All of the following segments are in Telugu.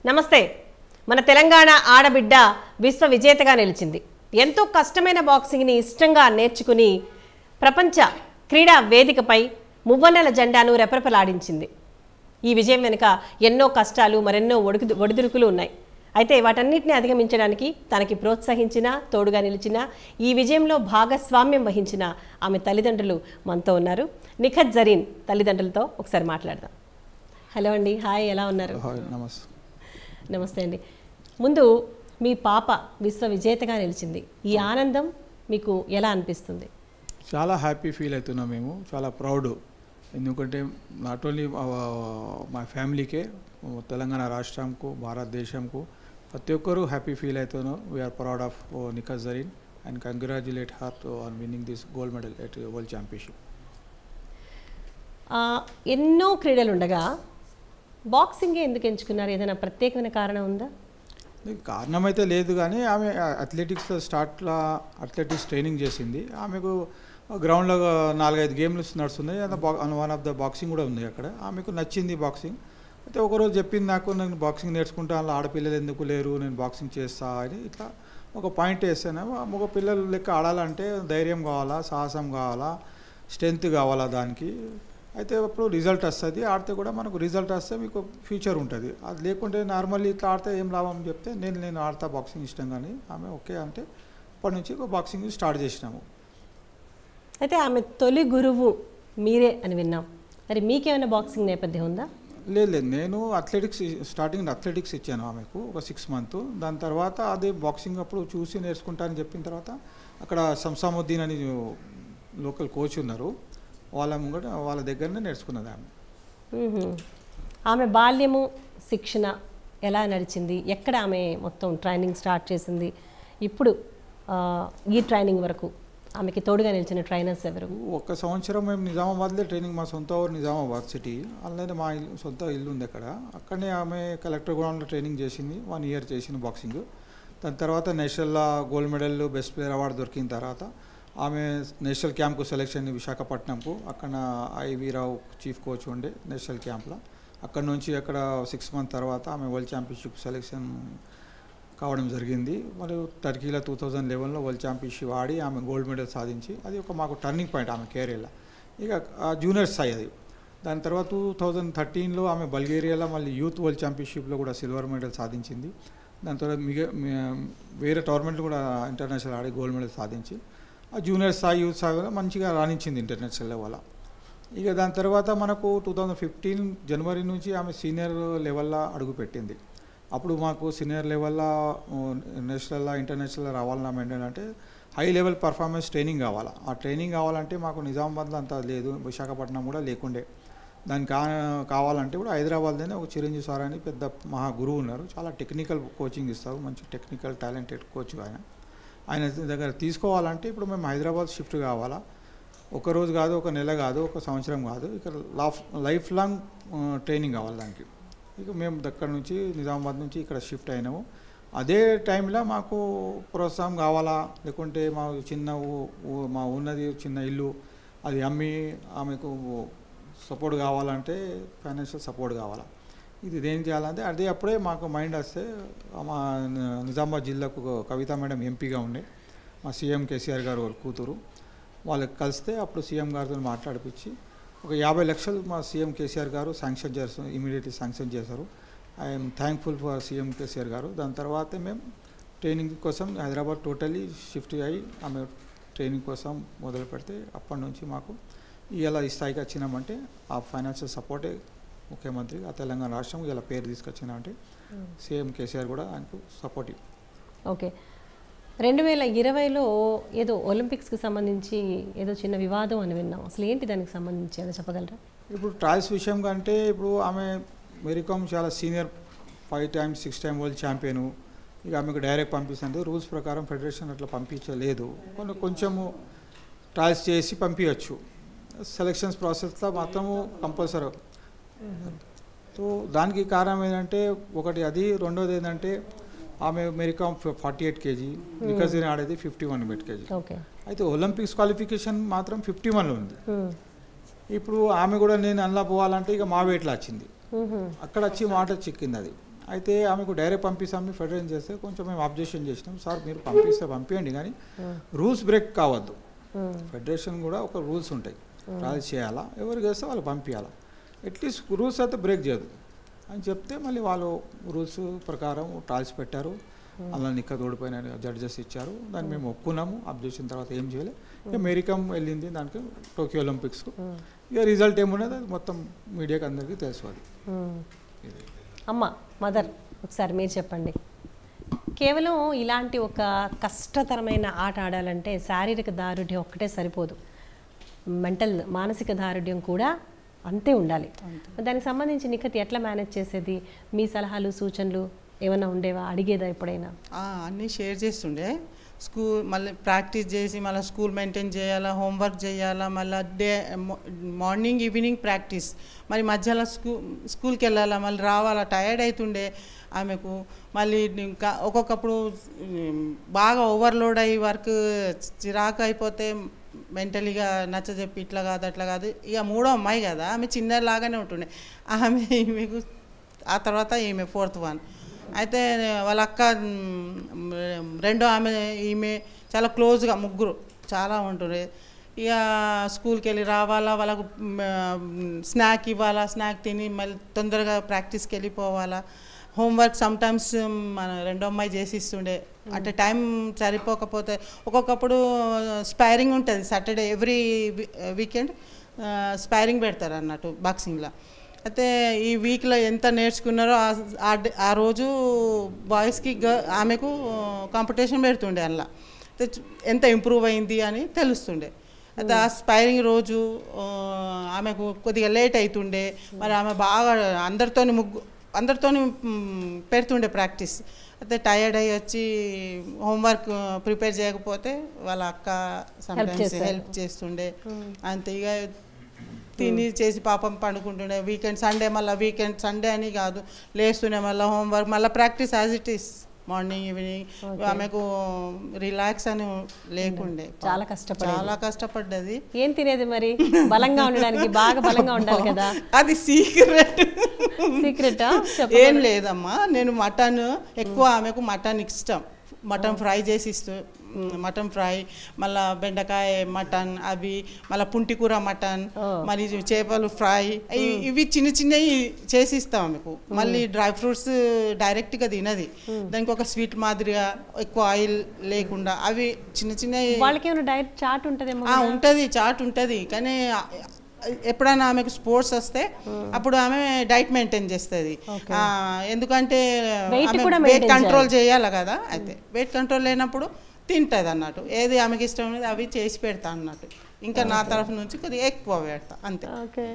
నమస్తే మన తెలంగాణ ఆడబిడ్డ విశ్వ విజేతగా నిలిచింది ఎంతో కష్టమైన బాక్సింగ్ని ఇష్టంగా నేర్చుకుని ప్రపంచ క్రీడా వేదికపై మువ్వన్నెల జెండాను రెపరెపలాడించింది ఈ విజయం వెనుక ఎన్నో కష్టాలు మరెన్నో ఒడుకు ఒడిదుడుకులు ఉన్నాయి అయితే వాటన్నిటిని అధిగమించడానికి తనకి ప్రోత్సహించిన తోడుగా నిలిచిన ఈ విజయంలో భాగస్వామ్యం వహించిన ఆమె తల్లిదండ్రులు మనతో ఉన్నారు నిఖత్ జరీన్ తల్లిదండ్రులతో ఒకసారి మాట్లాడదాం హలో అండి హాయ్ ఎలా ఉన్నారు హాయ్ నమస్తే నమస్తే అండి ముందు మీ పాప విశ్వ విజేతగా నిలిచింది ఈ ఆనందం మీకు ఎలా అనిపిస్తుంది చాలా హ్యాపీ ఫీల్ అవుతున్నాం మేము చాలా ప్రౌడ్ ఎందుకంటే నాట్ ఓన్లీ మా ఫ్యామిలీకే తెలంగాణ రాష్ట్రంకు భారతదేశంకు ప్రతి ఒక్కరూ హ్యాపీ ఫీల్ అవుతున్నాం we're proud of Nikhat Zareen and congratulate her on winning this gold medal at world championship ఆ, ఎన్నో క్రీడలు ఉండగా బాక్సింగే ఎందుకు ఎంచుకున్నారు ఏదైనా ప్రత్యేకమైన కారణం ఉందా దీనికి కారణం అయితే లేదు కానీ ఆమె అథ్లెటిక్స్ స్టార్ట్లో అథ్లెటిక్స్ ట్రైనింగ్ చేసింది ఆమెకు గ్రౌండ్లో నాలుగైదు గేమ్స్ నడుస్తున్నాయి అది వన్ ఆఫ్ ద బాక్సింగ్ కూడా ఉంది అక్కడ ఆమెకు నచ్చింది బాక్సింగ్ అయితే ఒకరోజు చెప్పింది నాకు నేను బాక్సింగ్ నేర్చుకుంటా అలా ఆడపిల్లలు ఎందుకు లేరు నేను బాక్సింగ్ చేస్తా అని ఇట్లా ఒక పాయింట్ వేసాను మగ పిల్లలు లెక్క ఆడాలంటే ధైర్యం కావాలా సాహసం కావాలా స్ట్రెంత్ కావాలా దానికి అయితే అప్పుడు రిజల్ట్ వస్తుంది ఆడితే కూడా మనకు రిజల్ట్ వస్తే మీకు ఫ్యూచర్ ఉంటుంది అది లేకుంటే నార్మల్లీ ఇట్లా ఆడితే ఏం లాభం చెప్తే నేను నేను ఆడతా బాక్సింగ్ ఇష్టం కానీ ఆమె ఓకే అంటే అప్పటి నుంచి బాక్సింగ్ స్టార్ట్ చేసినాము అయితే ఆమె తొలి గురువు మీరే అని విన్నాం మరి మీకేమైనా బాక్సింగ్ నేపథ్యం ఉందా లేదు లేదు నేను అథ్లెటిక్స్ స్టార్టింగ్ అథ్లెటిక్స్ ఇచ్చాను ఆమెకు ఒక సిక్స్ మంత్ దాని తర్వాత అదే బాక్సింగ్ అప్పుడు చూసి నేర్చుకుంటానని చెప్పిన తర్వాత అక్కడ సంసాముద్దీన్ అని లోకల్ కోచ్ ఉన్నారు వాళ్ళ ముంగట వాళ్ళ దగ్గరనే నేర్చుకున్నది ఆమె మ్మ్హ. ఆమె బాల్యము శిక్షణ ఎలా నడిచింది ఎక్కడ ఆమె మొత్తం ట్రైనింగ్ స్టార్ట్ చేసింది ఇప్పుడు ఆ, ఈ ట్రైనింగ్ వరకు ఆమెకి తోడుగా నిలిచిన ట్రైనర్స్ ఎవరు ఒక్క సంవత్సరం మేము నిజామాబాద్లో ట్రైనింగ్ మా సొంత ఊరు నిజామాబాద్ సిటీ అందులోనే మా ఇల్లు సొంత ఇల్లు ఉంది అక్కడ అక్కడనే ఆమె కలెక్టర్ గ్రౌండ్లో ట్రైనింగ్ చేసింది వన్ ఇయర్ చేసింది బాక్సింగ్ దాని తర్వాత నేషనల్లో gold medal best player award దొరికిన తర్వాత ఆమె నేషనల్ క్యాంప్కు సెలెక్షన్ విశాఖపట్నంకు అక్కడ ఐవి రావు చీఫ్ కోచ్ ఉండే నేషనల్ క్యాంప్లో అక్కడ నుంచి అక్కడ సిక్స్ మంత్ తర్వాత ఆమె వరల్డ్ ఛాంపియన్షిప్ సెలెక్షన్ కావడం జరిగింది మరియు టర్కీలో టూ థౌజండ్ లెవెన్లో వరల్డ్ ఛాంపియన్షిప్ ఆడి ఆమె గోల్డ్ మెడల్ సాధించి అది ఒక మాకు టర్నింగ్ పాయింట్ ఆమె కెరీర్లో ఇక ఆ జూనియర్ స్థాయి అది దాని తర్వాత టూ థౌజండ్ థర్టీన్లో ఆమె బల్గేరియాలో మళ్ళీ యూత్ వరల్డ్ ఛాంపియన్షిప్లో కూడా సిల్వర్ మెడల్ సాధించింది దాని తర్వాత మిగ మీ- వేరే టోర్నమెంట్లు కూడా ఇంటర్నేషనల్ ఆడి గోల్డ్ మెడల్ సాధించి ఆ జూనియర్ స్థాయి యూత్ స్థాయిలో మంచిగా రాణించింది ఇంటర్నేషనల్ లెవెల్ ఇక దాని తర్వాత మనకు టూ థౌజండ్ ఫిఫ్టీన్ జనవరి నుంచి ఆమె సీనియర్ లెవెల్లో అడుగుపెట్టింది అప్పుడు మాకు సీనియర్ లెవెల్లో నేషనల్ ఇంటర్నేషనల్ రావాలన్నా ఏంటంటే హై లెవెల్ పర్ఫార్మెన్స్ ట్రైనింగ్ కావాలా ఆ ట్రైనింగ్ కావాలంటే మాకు నిజామాబాద్లో అంత లేదు విశాఖపట్నం కూడా లేకుండే దానికి కా కావాలంటే కూడా హైదరాబాద్లోనే ఒక చిరంజీవి సార్ అని పెద్ద మహా గురువు ఉన్నారు చాలా టెక్నికల్ కోచింగ్ ఇస్తారు మంచి టెక్నికల్ టాలెంటెడ్ కోచ్ ఆయన ఆయన దగ్గర తీసుకోవాలంటే ఇప్పుడు మేము హైదరాబాద్ షిఫ్ట్ కావాలా ఒక రోజు కాదు ఒక నెల కాదు ఒక సంవత్సరం కాదు ఇక లాఫ్ లైఫ్ లాంగ్ ఆ, ట్రైనింగ్ కావాలి దానికి ఇక మేము అక్కడ నుంచి నిజామాబాద్ నుంచి ఇక్కడ షిఫ్ట్ అయినాము అదే టైంలో మాకు ప్రోత్సాహం కావాలా లేకుంటే మా చిన్న ఊ- ఊ- మా ఉన్నది చిన్న ఇల్లు అది అమ్మి ఆమెకు సపోర్ట్ కావాలంటే ఫైనాన్షియల్ సపోర్ట్ కావాలా ఇది దేని చేయాలంటే అదే అప్పుడే మాకు మైండ్ వస్తే మా ని- నిజామాబాద్ జిల్లాకు కవిత మేడం ఎంపీగా ఉండే మా సీఎం కేసీఆర్ గారు వాళ్ళ కూతురు వాళ్ళకి కలిస్తే అప్పుడు సీఎం గారితో మాట్లాడిపించి ఒక యాభై లక్షలు మా సీఎం కేసీఆర్ గారు శాంక్షన్ చేస్తారు ఇమీడియట్లీ శాంక్షన్ చేశారు I'm thankful for CM KCR garu దాని తర్వాత మేము ట్రైనింగ్ కోసం హైదరాబాద్ టోటలీ షిఫ్ట్ అయ్యి ఆమె ట్రైనింగ్ కోసం మొదలు పెడితే అప్పటి నుంచి మాకు ఇలా ఈ స్థాయికి వచ్చినామంటే ఆ ఫైనాన్షియల్ సపోర్టే ముఖ్యమంత్రి ఆ తెలంగాణ రాష్ట్రం ఇలా పేరు తీసుకొచ్చినామంటే సీఎం కేసీఆర్ కూడా ఆయనకు సపోర్టివ్ ఓకే రెండు వేల ఇరవైలో ఏదో ఒలింపిక్స్కి సంబంధించి ఏదో చిన్న వివాదం అని విన్నాం అసలు ఏంటి దానికి సంబంధించి ఏదో చెప్పగలరా ఇప్పుడు ట్రయల్స్ విషయం కంటే ఇప్పుడు ఆమె మెరీకామ్ చాలా senior five times six time world champion ఇక ఆమెకు డైరెక్ట్ పంపిస్తుంది రూల్స్ ప్రకారం ఫెడరేషన్ అట్లా పంపించలేదు కొన్ని కొంచెము ట్రయల్స్ చేసి పంపించవచ్చు సెలక్షన్స్ ప్రాసెస్లో మాత్రము కంపల్సరీ సో దానికి కారణం ఏంటంటే ఒకటి అది రెండోది ఏంటంటే ఆమె మెరీకామ్ ఫార్టీ ఎయిట్ కేజీ నికజీన్ ఆడేది fifty one weight kg okay అయితే ఒలింపిక్స్ క్వాలిఫికేషన్ మాత్రం ఫిఫ్టీ వన్లో ఉంది మ్మ్. ఇప్పుడు ఆమె కూడా నేను అందులో పోవాలంటే ఇక మా వెయిట్లో వచ్చింది మ్మ్. అక్కడ వచ్చి మాట చిక్కింది అది అయితే ఆమెకు డైరెక్ట్ పంపిస్తాం ఫెడరేషన్ చేస్తే కొంచెం మేము అబ్జెక్షన్ చేసినాం సార్ మీరు పంపిస్తే పంపించండి కానీ రూల్స్ బ్రేక్ కావద్దు ఉమ్, ఫెడరేషన్ కూడా ఒక రూల్స్ ఉంటాయి ట్రయల్స్ చేయాలా ఎవరికి వేస్తే వాళ్ళు పంపించాలా అట్లీస్ట్ రూల్స్ అయితే బ్రేక్ చేయదు అని చెప్తే మళ్ళీ వాళ్ళు రూల్స్ ప్రకారం ట్రయల్స్ పెట్టారు అలా నిక్క తోడిపోయిన జడ్జెస్ ఇచ్చారు దాన్ని మేము ఒప్పుకున్నాము అబ్జెక్షన్ తర్వాత ఏం చేయలేదు ఇక మేరీకమ్ వెళ్ళింది దానికి టోక్యో ఒలింపిక్స్కు ఉమ్, ఇక రిజల్ట్ ఏమున్నది అది మొత్తం మీడియాకి అందరికీ తెలుసు అది ఉమ్. అమ్మ మదర్ ఒకసారి మీరు చెప్పండి కేవలం ఇలాంటి ఒక కష్టతరమైన ఆట ఆడాలంటే శారీరక దారుఢ్యం ఒక్కటే సరిపోదు మెంటల్ మానసిక దారుఢ్యం కూడా అంతే ఉండాలి దానికి సంబంధించి నిఖత్ ఎట్లా మేనేజ్ చేసేది మీ సలహాలు సూచనలు ఏమైనా ఉండేవా అడిగేదా ఎప్పుడైనా ఆ, అన్నీ షేర్ చేస్తుండే స్కూల్ మళ్ళీ ప్రాక్టీస్ చేసి మళ్ళీ స్కూల్ మెయింటైన్ చేయాలా హోంవర్క్ చేయాలా మళ్ళీ డే మార్నింగ్ ఈవినింగ్ ప్రాక్టీస్ మరి మధ్యలో స్కూ స్కూల్కి వెళ్ళాలా మళ్ళీ రావాలా టయర్డ్ అవుతుండే ఆమెకు మళ్ళీ ఇంకా ఒక్కొక్కప్పుడు ఉమ్, బాగా ఓవర్లోడ్ అయ్యి వర్క్ చిరాకు అయిపోతే మెంటలీగా నచ్చజెప్పి ఇట్లా కాదు అట్లా కాదు ఇక మూడో అమ్మాయి కదా ఆమె చిన్నలాగానే ఉంటుండే ఆమె మీకు ఆ తర్వాత ఈమె ఫోర్త్ వన్ అయితే వాళ్ళ అక్క మ్, రెండో ఆమె ఈమె చాలా క్లోజ్గా ముగ్గురు చాలా ఉంటుండే ఇక స్కూల్కి వెళ్ళి రావాలా వాళ్ళకు స్నాక్ ఇవ్వాలా స్నాక్ తిని మళ్ళీ తొందరగా ప్రాక్టీస్కి వెళ్ళిపోవాలా హోంవర్క్ సమ్టైమ్స్ మన రెండో అమ్మాయి చేసిస్తుండే అంటే టైం సరిపోకపోతే ఒక్కొక్కప్పుడు స్పైరింగ్ ఉంటుంది సాటర్డే ఎవ్రీ వీకెండ్ స్పైరింగ్ పెడతారు అన్నట్టు బాక్సింగ్లో అయితే ఈ వీక్లో ఎంత నేర్చుకున్నారో ఆ- ఆ డే- ఆ రోజు బాయ్స్కి గ ఆమెకు కాంపిటీషన్ పెడుతుండే అందులో అయితే చు- ఎంత ఇంప్రూవ్ అయింది అని తెలుస్తుండే అయితే ఆ స్పైరింగ్ రోజు ఆ, ఆమెకు కొద్దిగా లేట్ అవుతుండే మరి ఆమె బాగా అందరితోని ముగ్గు అందరితోని మ్, పెడుతుండే ప్రాక్టీస్ అయితే టయర్డ్ అయ్యి వచ్చి హోంవర్క్ ప్రిపేర్ చేయకపోతే వాళ్ళ అక్క సమ్టైమ్స్ చేశారు. హెల్ప్ చేస్తుండే అంతే ఇక తిని చేసి పాపం పండుకుంటుండే వీకెండ్ సండే మళ్ళీ వీకెండ్ సండే అని కాదు లేస్తుండే మళ్ళీ హోంవర్క్ మళ్ళీ practice as it is morning evening ఆమెకు రిలాక్స్ అని లేకుండే చాలా కష్టపడేది. చాలా కష్టపడ్డది ఏం తినేది మరి బలంగా ఉండడానికి బాగా బలంగా ఉండాలి కదా అది సీక్రెట్ సీక్రెటా ఏం లేదమ్మా నేను మటన్ ఎక్కువ ఆమెకు మటన్ ఇష్టం మటన్ ఫ్రై చేసి ఇస్తూ మటన్ ఫ్రై మళ్ళా బెండకాయ మటన్ అవి మళ్ళీ పుంటికూర మటన్ ఓ. మరి చేపలు ఫ్రై ఇ- ఇవి చిన్న చిన్నవి చేసి ఇస్తాం ఆమెకు మళ్ళీ డ్రై ఫ్రూట్స్ డైరెక్ట్గా తినది దానికి ఒక స్వీట్ మాదిరిగా ఎక్కువ ఆయిల్ లేకుండా అవి చిన్న చిన్నవి వాళ్ళకి ఏమైనా డైట్ చాట్ ఉంటుందేమో ఆ, ఉంటది చాట్ ఉంటది కానీ ఆ, ఎప్పుడైనా ఆమెకు స్పోర్ట్స్ వస్తే అప్పుడు ఆమె డైట్ మెయింటైన్ చేస్తుంది ఎందుకంటే Weight ఆమె కూడా వెయిట్ maintain కంట్రోల్ చేయాలి కదా అయితే వెయిట్ కంట్రోల్ లేనప్పుడు తింటది అన్నట్టు ఏది ఆమెకి ఇష్టం ఉన్నది అవి చేసి పెడతా అన్నట్టు ఇంకా నా తరఫు నుంచి కొద్దిగా ఎక్కువ పెడతా అంతే ఓకే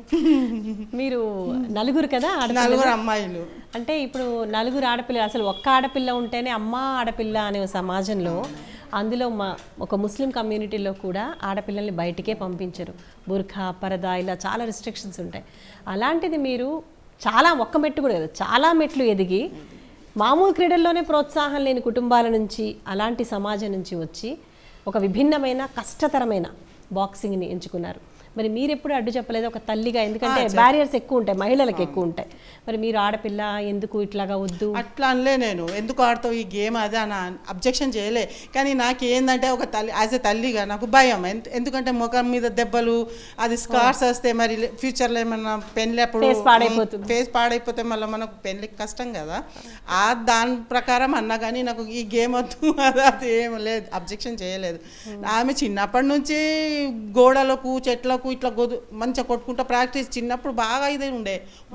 మీరు నలుగురు కదా ఆడపిల్లలు? నలుగురు అమ్మాయిలు అంటే ఇప్పుడు నలుగురు ఆడపిల్ల అసలు ఒక్క ఆడపిల్ల ఉంటేనే అమ్మ ఆడపిల్ల అనే ఒక సమాజంలో అందులో మా ఒక ముస్లిం కమ్యూనిటీలో కూడా ఆడపిల్లల్ని బయటికే పంపించరు బుర్ఖా పరదా ఇలా చాలా రిస్ట్రిక్షన్స్ ఉంటాయి అలాంటిది మీరు చాలా ఒక్క మెట్టు కూడా కదా చాలా మెట్లు ఎదిగి మామూలు క్రీడల్లోనే ప్రోత్సాహం లేని కుటుంబాల నుంచి అలాంటి సమాజం నుంచి వచ్చి ఒక విభిన్నమైన కష్టతరమైన బాక్సింగ్ని ఎంచుకున్నారు మరి మీరు ఎప్పుడు అడ్డు చెప్పలేదు ఒక తల్లిగా ఎందుకంటే బ్యారియర్స్ ఎక్కువ ఉంటాయి మహిళలకు ఎక్కువ ఉంటాయి మరి మీరు ఆడపిల్ల ఎందుకు ఇట్లాగా వద్దు అట్లా అనలే నేను ఎందుకు ఆడతావు ఈ గేమ్ అదే అని అబ్జెక్షన్ చేయలే కానీ నాకు ఏంటంటే ఒక తల్లి యాజ్ ఎ తల్లిగా నాకు భయం ఎందు- ఎందుకంటే ముఖం మీద దెబ్బలు అది స్కార్స్ వస్తే మరి ఫ్యూచర్లో ఏమన్నా పెళ్ళి అప్పుడు Face పాడైపోతుంది. ఫేస్ పాడైపోతే మళ్ళీ మనకు పెళ్ళికి కష్టం కదా ఆ దాని ప్రకారం అన్నా కానీ నాకు ఈ గేమ్ వద్దు అది అది ఏం లేదు అబ్జెక్షన్ చేయలేదు ఆమె చిన్నప్పటి నుంచి గోడలకు చెట్లకు ఇట్లా గొదు మంచిగా కొట్టుకుంటా ప్రాక్టీస్ చిన్నప్పుడు బాగా ఇది ఉండే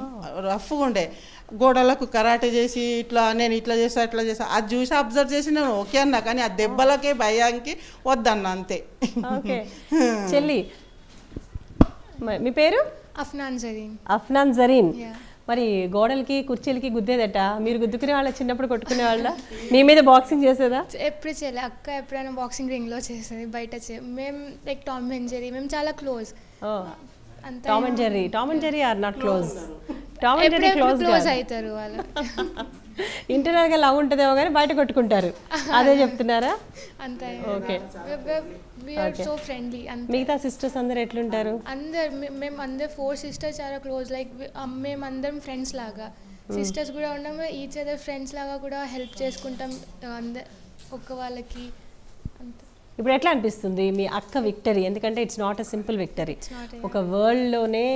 రఫ్గా ఉండే గోడలకు కరాటే చేసి ఇట్లా నేను ఇట్లా చేసా ఇట్లా చేసా అది చూసి అబ్జర్వ్ చేసి నేను ఓకే అన్నా కానీ ఆ దెబ్బలకే భయానికి వద్దన్నా అంతే ఓకే చెల్లి మ- మీ పేరు అఫ్నాన్ జరీన్ అఫ్నాన్ జరీన్ Yeah. మరి గోడలకి కుర్చీలకి గుద్దేదట మీరు గుద్దుకునే వాళ్ళ చిన్నప్పుడు కొట్టుకునే వాళ్ళ మీ మీద బాక్సింగ్ చేసేదా ఎప్పుడు చేయలే అక్క ఎప్పుడైనా బాక్సింగ్ రింగ్లో చేస్తుంది బయట చే మేము లైక్ టామ్ అండ్ జెరీ మేము చాలా క్లోజ్ అంత Tom and Jerry Tom and Jerry are not close Tom and Jerry ఎప్పుడెప్పుడు క్లోజ్ క్లోజ్ అవుతారు వాళ్ళు ఇంటర్నల్ గా లవ్ ఉంటుందేమో కానీ బయట కొట్టుకుంటారు అదే చెప్తున్నారా అంత Okay. We're Okay. So friendly అంతే మిగతా సిస్టర్స్ అందరు ఎట్లుంటారు అందరు మే- మేము అందరు ఫోర్ సిస్టర్స్ చాలా క్లోజ్ లైక్ మేము అందరం ఫ్రెండ్స్ లాగా సిస్టర్స్ కూడా ఉన్నాం ఈచ్ అదర్ ఫ్రెండ్స్ లాగా కూడా హెల్ప్ చేసుకుంటాం అందరు ఒక్క వాళ్ళకి అంతే ఇప్పుడు ఎట్లా అనిపిస్తుంది మీ అక్క విక్టరీ ఎందుకంటే it's not a simple victory It's not a- ఒక వరల్డ్లోనే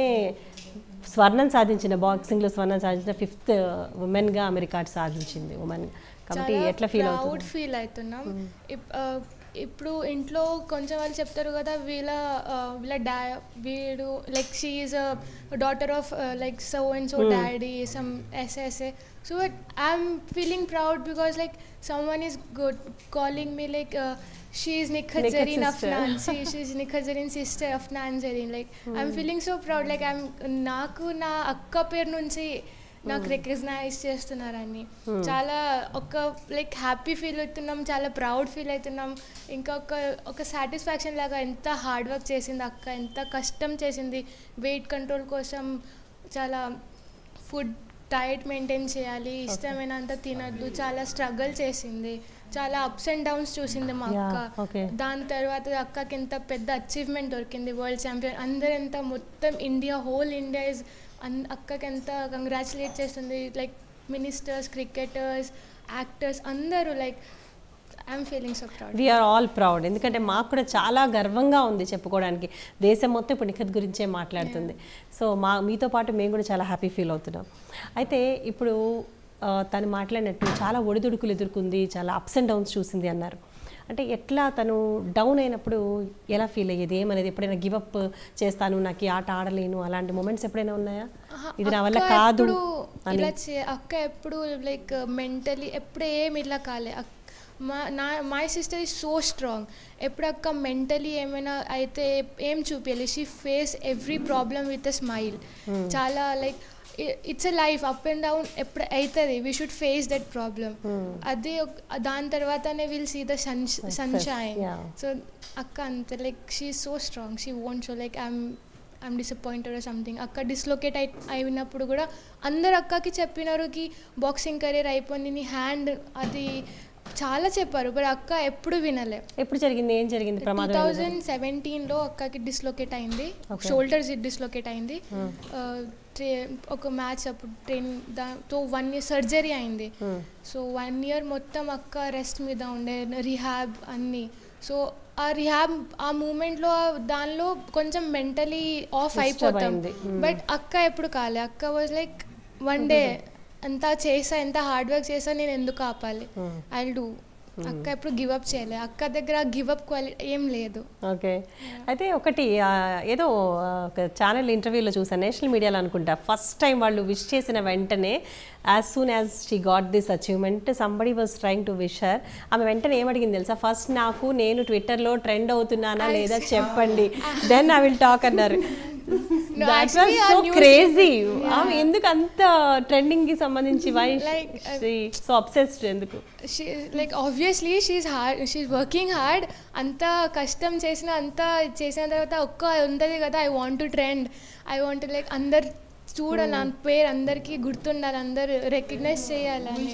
స్వర్ణం సాధించిన బాక్సింగ్లో స్వర్ణం సాధించిన ఫిఫ్త్ ఉమెన్గా ఆమె రికార్డ్ సాధించింది ఉమెన్ కాబట్టి ఎట్లా ఫీల్ ప్రౌడ్ అవుతుంది ఫీల్ అవుతున్నాం ఇప్- ఆ, ఇప్పుడు ఇంట్లో కొంచెం వాళ్ళు చెప్తారు కదా వీళ్ళ ఆ, వీళ్ళ డా వీడు like she is a daughter of like so and so daddy some SSA so I'm feeling proud because like someone is good calling me like she is Nikhat Nikhat Zareen sister. Afnan she is Nikhat Zareen sister Afnan Zareen like I'm feeling so proud like I'm నాకు నా అక్క పేరు నుంచి నాకు రికగ్నైజ్ చేస్తున్నారని చాలా ఒక లైక్ హ్యాపీ ఫీల్ అవుతున్నాం చాలా ప్రౌడ్ ఫీల్ అవుతున్నాం ఇంకా ఒక ఒక సాటిస్ఫాక్షన్ లాగా ఎంత హార్డ్ వర్క్ చేసింది అక్క ఎంత కష్టం చేసింది వెయిట్ కంట్రోల్ కోసం చాలా ఫుడ్ డయట్ మెయింటైన్ చేయాలి ఇష్టమైనంత తినద్దు చాలా స్ట్రగుల్ చేసింది చాలా అప్స్ అండ్ డౌన్స్ చూసింది మా Yeah, అక్క okay. దాని తర్వాత అక్కకి ఎంత పెద్ద అచీవ్మెంట్ దొరికింది వరల్డ్ ఛాంపియన్ అందరు ఎంత మొత్తం India whole India is an అక్కకి ఎంత కంగ్రాచులేట్ చేస్తుంది లైక్ మినిస్టర్స్ క్రికెటర్స్ యాక్టర్స్ అందరూ like I'm feeling so proud we're all proud ఎందుకంటే మాకు కూడా చాలా గర్వంగా ఉంది చెప్పుకోవడానికి దేశం మొత్తం ఇప్పుడు నిఖత్ గురించే మాట్లాడుతుంది సో మా మీతో పాటు మేము కూడా చాలా హ్యాపీ ఫీల్ అవుతున్నాం అయితే ఇప్పుడు ఆ, తను మాట్లాడినట్టు చాలా ఒడిదుడుకులు ఎదుర్కొంది చాలా అప్స్ అండ్ డౌన్స్ చూసింది అన్నారు అంటే ఎట్లా తను డౌన్ అయినప్పుడు ఎలా ఫీల్ అయ్యేది ఏమనేది ఎప్పుడైనా గివప్ చేస్తాను నాకు ఈ ఆట ఆడలేను అలాంటి మూమెంట్స్ ఎప్పుడైనా ఉన్నాయా ఇది నా వల్ల అక్క కాదు ఎప్పుడు అని ఇలా చే అక్క ఎప్పుడు లైక్ మెంటలీ ఎప్పుడు ఏం ఇలా కాలే అక్- మా నా my sister is so strong ఎప్పుడు అక్క మెంటలీ ఏమైనా అయితే ఏం చూపించాలి she face every problem with a smile చాలా like it's a life up and down ఎప్పుడు అవుతుంది we should face that problem అది ఒక- దాని తర్వాతనే will see the sun sunshine yeah. So అక్క అంతే like she so strong she won't so like I'm I'm disappointed or something అక్క డిస్లొకేట్ అయి అయినప్పుడు కూడా అందరు అక్కకి చెప్పినారు కి బాక్సింగ్ కెరీర్ అయిపోయింది నీ హ్యాండ్ అది చాలా చెప్పారు బట్ అక్క ఎప్పుడు వినలే ఎప్పుడు జరిగింది ఏం జరిగింది టూ ప్రమాదం ఏమైనా థౌజండ్ సెవెంటీన్లో అక్కకి డిస్లొకేట్ అయింది Okay. షోల్డర్స్ డిస్లొకేట్ అయింది ఆ, ట్రే- ఒక మ్యాచ్ అప్పుడు ట్రైన్ దాంతో వన్ ఇయర్ సర్జరీ అయింది Hmm. సో వన్ ఇయర్ మొత్తం అక్క రెస్ట్ మీద ఉండే రిహాబ్ అన్నీ సో ఆ రిహాబ్ ఆ మూమెంట్లో దానిలో కొంచెం మెంటలీ ఆఫ్ Disturb అయిపోతాం అయింది. Hmm. బట్ అక్క ఎప్పుడు కాలే అక్క వాజ్ లైక్ వన్ డే ఎంత చేసా ఎంత హార్డ్ వర్క్ చేసా నేను ఎందుకు ఆపాలి Hmm. ఐ డూ అక్క ఎప్పుడు గివ్ అప్ చేయలే అక్క దగ్గర గివ్ అప్ క్వాలిటీ ఏం లేదు ఓకే అయితే ఒకటి ఆ, ఏదో ఆ, ఒక ఛానల్ ఇంటర్వ్యూలో చూసాను నేషనల్ మీడియాలో అనుకుంటా ఫస్ట్ టైం వాళ్ళు విష్ చేసిన వెంటనే as soon as she got this achievement somebody was trying to wish her ఆమె వెంటనే ఏమడిగింది తెలుసా ఫస్ట్ నాకు నేను ట్విట్టర్లో ట్రెండ్ అవుతున్నానా లేదా చెప్పండి దెన్ ఐ విల్ టాక్ అన్నారు No, that was actually, so our news- crazy ఆమె ఎందుకు అంత ట్రెండింగ్ కి సంబంధించి why Like, uh, so obsessed ఎందుకు she like obviously she's hard she's working hard అంత కష్టం చేసిన అంత చేసిన తర్వాత ఒక్క ఉంటుంది కదా I want to trend I want like అందరు చూడాలి నా పేరు అందరికీ గుర్తుండాలి అందరు రికగ్నైజ్ చేయాలని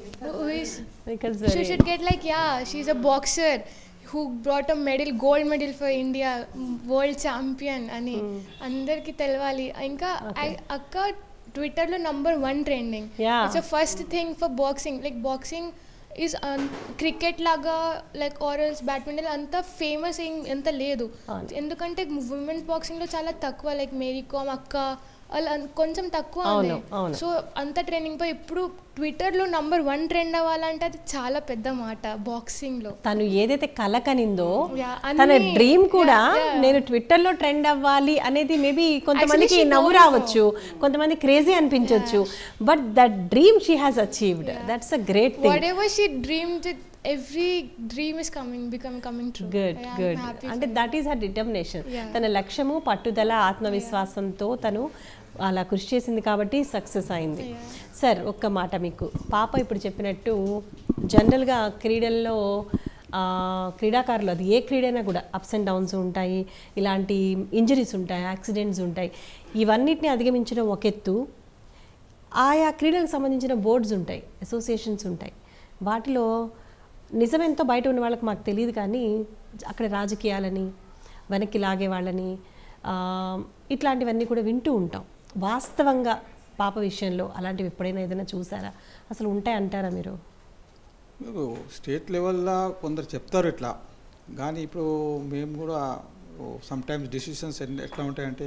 because she should get like yeah she's a boxer who brought a medal gold medal for India world champion అని అందరికీ తెలవాలి ఇంకా I- అక్క ట్విట్టర్లో number one trending Yeah. It's first thing for boxing like boxing is cricket లాగా లైక్ ఆరల్స్ బ్యాడ్మింటన్ అంత ఫేమస్ ఏం ఎంత లేదు అవును. ఎందుకంటే ఉమెన్స్ బాక్సింగ్లో చాలా తక్కువ లైక్ మేరీ కామ్ అక్క వాళ్ళు అన్- కొంచెం తక్కువ అవును, ఉంది అవును. సో అంత ట్రైనింగ్ పోయి ఇప్పుడు ట్విట్టర్లో నంబర్ వన్ ట్రెండ్ అవ్వాలంటే అది చాలా పెద్ద మాట బాక్సింగ్లో తను ఏదైతే కల కనిందో Yeah, తన అన్ని- డ్రీమ్ కూడా yeah, yeah. నేను ట్విట్టర్ లో ట్రెండ్ అవ్వాలి అనేది మేబీ కొంతమందికి she నవ్వు told రావచ్చు కొంతమంది క్రేజీ అనిపించవచ్చు but that dream she has achieved that's a great thing whatever she dream every dream is coming become coming true good good అంటే that is her determination Yeah. తన లక్ష్యము పట్టుదల ఆత్మవిశ్వాసంతో తను అలా కృషి చేసింది కాబట్టి సక్సెస్ అయింది సార్ ఒక్క మాట మీకు పాప ఇప్పుడు చెప్పినట్టు జనరల్గా క్రీడల్లో ఆ, క్రీడాకారులు అది ఏ క్రీడైనా కూడా అప్స్ అండ్ డౌన్స్ ఉంటాయి ఇలాంటి ఇంజరీస్ ఉంటాయి యాక్సిడెంట్స్ ఉంటాయి ఇవన్నిటిని అధిగమించడం ఒక ఎత్తు ఆయా క్రీడలకు సంబంధించిన బోర్డ్స్ ఉంటాయి అసోసియేషన్స్ ఉంటాయి వాటిలో నిజమెంతో బయట ఉన్న వాళ్ళకి మాకు తెలియదు కానీ అక్కడ రాజకీయాలని వెనక్కి లాగే వాళ్ళని ఆ, ఇట్లాంటివన్నీ కూడా వింటూ ఉంటాం వాస్తవంగా పాప విషయంలో అలాంటివి ఎప్పుడైనా ఏదైనా చూసారా అసలు ఉంటాయి అంటారా మీరు మీకు స్టేట్ లెవెల్లో కొందరు చెప్తారు ఇట్లా కానీ ఇప్పుడు మేము కూడా సమ్ టైమ్స్ డిసిషన్స్ ఎట్లా ఉంటాయంటే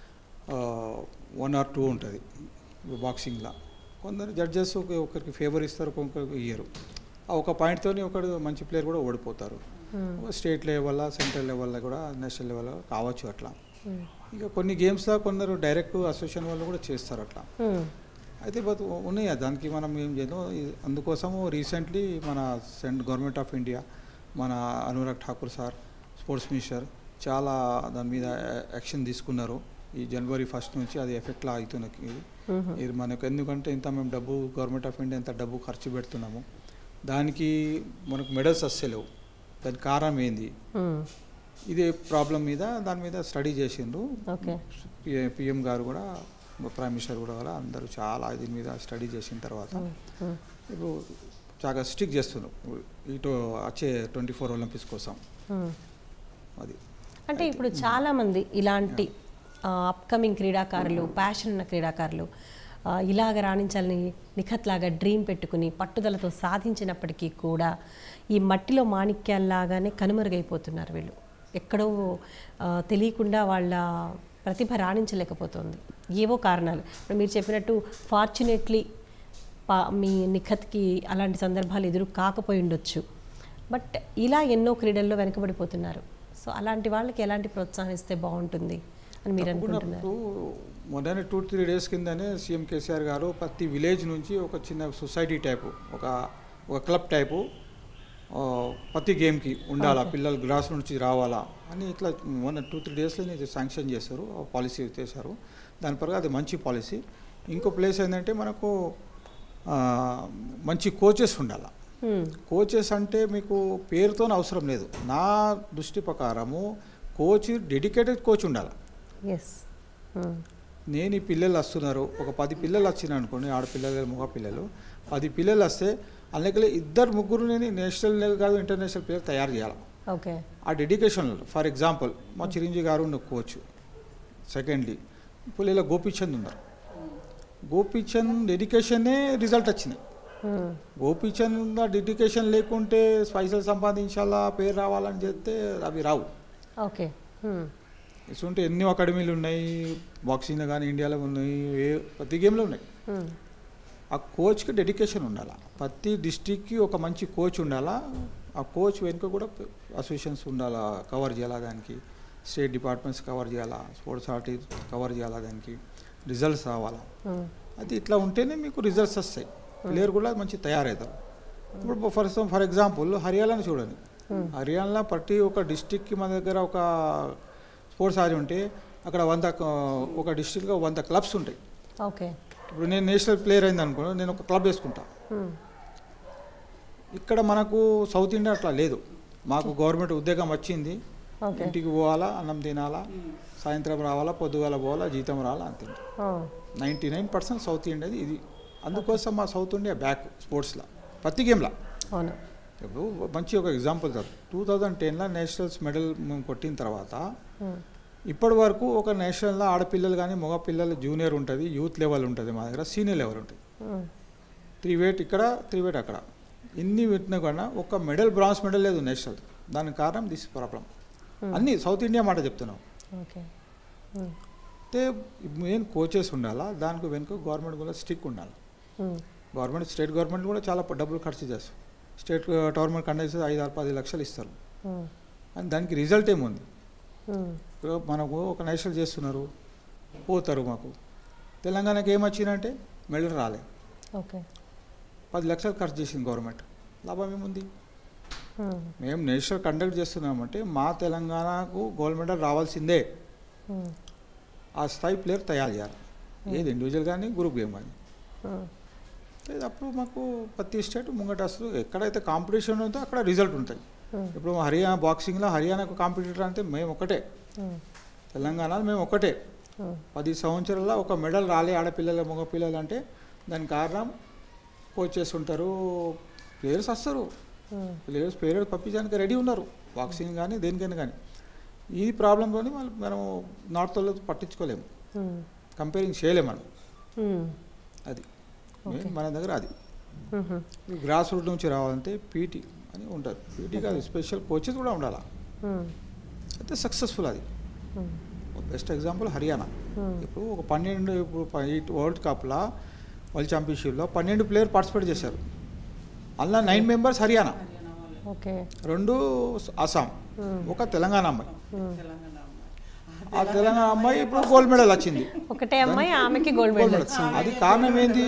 వన్ ఆర్ టూ ఉంటుంది బాక్సింగ్లో కొందరు జడ్జెస్ ఒకరికి ఫేవర్ ఇస్తారు ఒకరికి ఇయ్యరు ఆ ఒక పాయింట్తోని ఒకడు మంచి ప్లేయర్ కూడా ఓడిపోతారు స్టేట్ లెవెల్ సెంట్రల్ లెవెల్లో కూడా నేషనల్ లెవెల్లో కావచ్చు అట్లా ఇక కొన్ని గేమ్స్లో కొందరు డైరెక్ట్ అసోసియేషన్ వాళ్ళు కూడా చేస్తారు అట్లా Hmm. అయితే బట్ ఉన్నాయి దానికి మనం ఏం చేద్దాం ఈ- అందుకోసము రీసెంట్లీ మన సెంట్ గవర్నమెంట్ ఆఫ్ ఇండియా మన Anurag Thakur sir sports minister చాలా దాని మీద యాక్షన్ తీసుకున్నారు ఈ జనవరి ఫస్ట్ నుంచి అది ఎఫెక్ట్లా అవుతున్నది Mhm. ఇది మనకు ఎందుకంటే ఇంత మేము డబ్బు గవర్నమెంట్ ఆఫ్ ఇండియా ఇంత డబ్బు ఖర్చు పెడుతున్నాము దానికి మనకు మెడల్స్ వస్తలేవు దానికి కారణం ఏంది Hmm. ఇదే ప్రాబ్లం మీద దాని మీద స్టడీ చేసిండ్రు ఓకే పిఎం గారు కూడా ప్రైమ్ మినిస్టర్ కూడా కూడా అందరూ చాలా దీని మీద స్టడీ చేసిన తర్వాత Hmm. ఇప్పుడు చాలా స్టిక్ చేస్తున్నారు ఇటు వచ్చే ట్వంటీ ఫోర్ ఒలింపిక్స్ కోసం Hmm. అది అంటే ఇప్పుడు చాలా మంది ఇలాంటి అప్కమింగ్ క్రీడాకారులు ప్యాషన్ ఉన్న క్రీడాకారులు ఆ, ఇలాగ రాణించాలని నిఖత్లాగా డ్రీమ్ పెట్టుకుని పట్టుదలతో సాధించినప్పటికీ కూడా ఈ మట్టిలో మాణిక్యాల్లాగానే కనుమరుగైపోతున్నారు వీళ్ళు ఎక్కడో ఆ, తెలియకుండా వాళ్ళ ప్రతిభ రాణించలేకపోతుంది ఏవో కారణాలు ఇప్పుడు మీరు చెప్పినట్టు ఫార్చునేట్లీ పా మీ నిఖత్కి అలాంటి సందర్భాలు ఎదురు కాకపోయి ఉండొచ్చు బట్ ఇలా ఎన్నో క్రీడల్లో వెనకబడిపోతున్నారు సో అలాంటి వాళ్ళకి ఎలాంటి ప్రోత్సాహం ఇస్తే బాగుంటుంది అని మీరు తప్పకుండా అనుకుంటున్నారు ఇప్పుడు మొదటి టూ త్రీ డేస్ కిందనే సీఎం కేసీఆర్ గారు ప్రతి విలేజ్ నుంచి ఒక చిన్న సొసైటీ టైపు ఒక ఒక క్లబ్ టైపు ఆ, ప్రతి గేమ్కి ఉండాలా పిల్లలు గ్రాస్ నుంచి రావాలా అని ఇట్లా మొన్న టూ త్రీ డేస్లో ఇది శాంక్షన్ చేశారు పాలసీ చేశారు దాని పరంగా అది మంచి పాలసీ ఇంకో ప్లేస్ ఏంటంటే మనకు ఆ, మంచి కోచెస్ ఉండాలా Hmm. కోచెస్ అంటే మీకు పేరుతో అవసరం లేదు నా దృష్టి ప్రకారము కోచ్ డెడికేటెడ్ కోచ్ ఉండాలి ఎస్ Hmm. నేను ఈ పిల్లలు వస్తున్నారు ఒక పది పిల్లలు వచ్చినాయి అనుకోండి ఆడపిల్లలు మగ పిల్లలు పది పిల్లలు వస్తే అందుకే ఇద్దరు ముగ్గురు నేను నేషనల్ లెవెల్ కాదు ఇంటర్నేషనల్ ప్లేయర్ తయారు చేయాలి ఓకే ఆ డెడికేషన్ ఫర్ ఎగ్జాంపుల్ మా చిరంజీవి గారు ఉన్న కోచ్ సెకండ్లీ ఇప్పుడు ఇలా గోపీచంద్ ఉన్నారు గోపీచంద్ డెడికేషనే రిజల్ట్ వచ్చినాయి Hmm. గోపీచంద్ డెడికేషన్ లేకుంటే పైసలు సంపాదించాలా పేరు రావాలని చెప్తే అవి రావు ఓకే Hmm. ఇసుంటే ఎన్నో అకాడమీలు ఉన్నాయి బాక్సింగ్లో కానీ ఇండియాలో ఉన్నాయి ఏ ప్రతి గేమ్లో ఉన్నాయి Hmm. ఆ కోచ్కి డెడికేషన్ ఉండాలా ప్రతి డిస్టిక్కి ఒక మంచి కోచ్ ఉండాలా ఆ కోచ్ వెనుక కూడా అసోసియేషన్స్ ఉండాలా కవర్ చేయాలా దానికి స్టేట్ డిపార్ట్మెంట్స్ కవర్ చేయాలా స్పోర్ట్స్ ఆర్టీ కవర్ చేయాలా దానికి రిజల్ట్స్ రావాలా Hmm. అది ఇట్లా ఉంటేనే మీకు రిజల్ట్స్ వస్తాయి ప్లేయర్ కూడా మంచి తయారవుతారు ఇప్పుడు ఫర్ ఫర్ ఎగ్జాంపుల్ హర్యానాని చూడండి హర్యానా ప్రతి ఒక డిస్టిక్కి మన దగ్గర ఒక స్పోర్ట్స్ ఆడి ఉంటే అక్కడ వంద క- ఒక డిస్టిక్లో వంద క్లబ్స్ ఉంటాయి ఓకే ఇప్పుడు నేను నేషనల్ ప్లేయర్ అయింది అనుకో నేను ఒక క్లబ్ వేసుకుంటా Hmm. ఇక్కడ మనకు సౌత్ ఇండియా అట్లా లేదు మాకు గవర్నమెంట్ ఉద్యోగం వచ్చింది ఓకే ఇంటికి పోవాలా అన్నం తినాలా సాయంత్రం రావాలా పొద్దుగాల పోవాలా జీతం రావాలా అంతే Oh. Ninety nine percent south ఇండియాది ఇది అందుకోసం మా సౌత్ ఇండియా బ్యాక్ స్పోర్ట్స్లో ప్రతి గేమ్లో అవును ఇప్పుడు మంచి ఒక ఎగ్జాంపుల్ సార్ టూ థౌజండ్ టెన్లో నేషనల్స్ మెడల్ మేము కొట్టిన తర్వాత Hmm. ఇప్పటి వరకు ఒక నేషనల్లో ఆడపిల్లలు కానీ మగ పిల్లలు జూనియర్ ఉంటుంది యూత్ లెవెల్ ఉంటుంది మా దగ్గర సీనియర్ లెవెల్ ఉంటుంది Hmm. త్రీ వెయిట్ ఇక్కడ త్రీ వెయిట్ అక్కడ ఇన్ని పెట్టినా కూడా ఒక మెడల్ బ్రాంజ్ మెడల్ లేదు నేషనల్ దానికి కారణం దిస్ ప్రాబ్లం అన్నీ సౌత్ ఇండియా మాట చెప్తున్నాం ఓకే Hmm. అయితే మెయిన్ కోచెస్ ఉండాలా దానికి వెనుక గవర్నమెంట్ కూడా స్టిక్ ఉండాలి Hmm. గవర్నమెంట్ స్టేట్ గవర్నమెంట్ కూడా చాలా ప- డబ్బులు ఖర్చు చేస్తారు స్టేట్ టోర్నమెంట్ కండక్ట్ చేస్తే ఐదు ఆరు పది లక్షలు ఇస్తారు Hmm. అని దానికి రిజల్ట్ ఏముంది Hmm. ఇప్పుడు మనకు ఒక నేషనల్ చేస్తున్నారు పోతారు మాకు తెలంగాణకి ఏమొచ్చిందంటే మెడల్ రాలే ఓకే పది లక్షలు ఖర్చు చేసింది గవర్నమెంట్ లాభం ఏముంది Hmm. మేము నేషనల్ కండక్ట్ చేస్తున్నామంటే మా తెలంగాణకు గోల్డ్ మెడల్ రావాల్సిందే Hmm. ఆ స్థాయి ప్లేయర్ తయారు చేయాలి ఏది ఇండివిజువల్ కానీ గ్రూప్ గేమ్ కానీ Hmm. లేదు అప్పుడు మాకు ప్రతి స్టేట్ ముంగట వస్తుంది ఎక్కడైతే కాంపిటీషన్ ఉందో అక్కడ రిజల్ట్ ఉంటాయి Hmm. ఇప్పుడు హర్యానా బాక్సింగ్లో హర్యానాకు కాంపిటీటర్ అంటే మేము ఒకటే Hmm. తెలంగాణలో మేము ఒకటే Hmm. పది సంవత్సరాల్లో ఒక మెడల్ రాలే ఆడపిల్లలు మగ పిల్లలు అంటే దానికి కారణం కోచెస్ ఉంటారు ప్లేయర్స్ వస్తారు Hmm. ప్లేయర్స్ ప్లేయర్ పంపించడానికి రెడీ ఉన్నారు బాక్సింగ్ కానీ దేనికైనా కానీ ఈ ప్రాబ్లంతో మనం మనం నార్త్ వాళ్ళు పట్టించుకోలేము మ్మ్. కంపేరింగ్ చేయలేము మనం మ్మ్. అది మెయిన్ మన దగ్గర అది మ్మ్. గ్రాస్ రూట్ నుంచి రావాలంటే పీటీ అని ఉంటుంది పీటీ కాదు స్పెషల్ కోచెస్ కూడా ఉండాలి మ్మ్. అయితే సక్సెస్ఫుల్ అది మ్మ్. బెస్ట్ ఎగ్జాంపుల్ హర్యానా మ్మ్. ఇప్పుడు ఒక పన్నెండు ఇప్పుడు ప- ఈ వరల్డ్ కప్లో వరల్డ్ ఛాంపియన్షిప్లో పన్నెండు ప్లేయర్ పార్టిసిపేట్ చేశారు అందులో నైన్ మెంబర్స్ హర్యానా ఓకే రెండు అస్సాం మ్మ్. ఒక తెలంగాణ అమ్మాయి మ్మ్. తెలంగాణ అమ్మాయి. ఆ తెలంగాణ అమ్మాయి ఇప్పుడు గోల్డ్ మెడల్ వచ్చింది ఒకటే అమ్మాయి ఆమెకి గోల్డ్ గోల్డ్ మెడల్ మెడల్ వచ్చింది అది కారణం ఏంది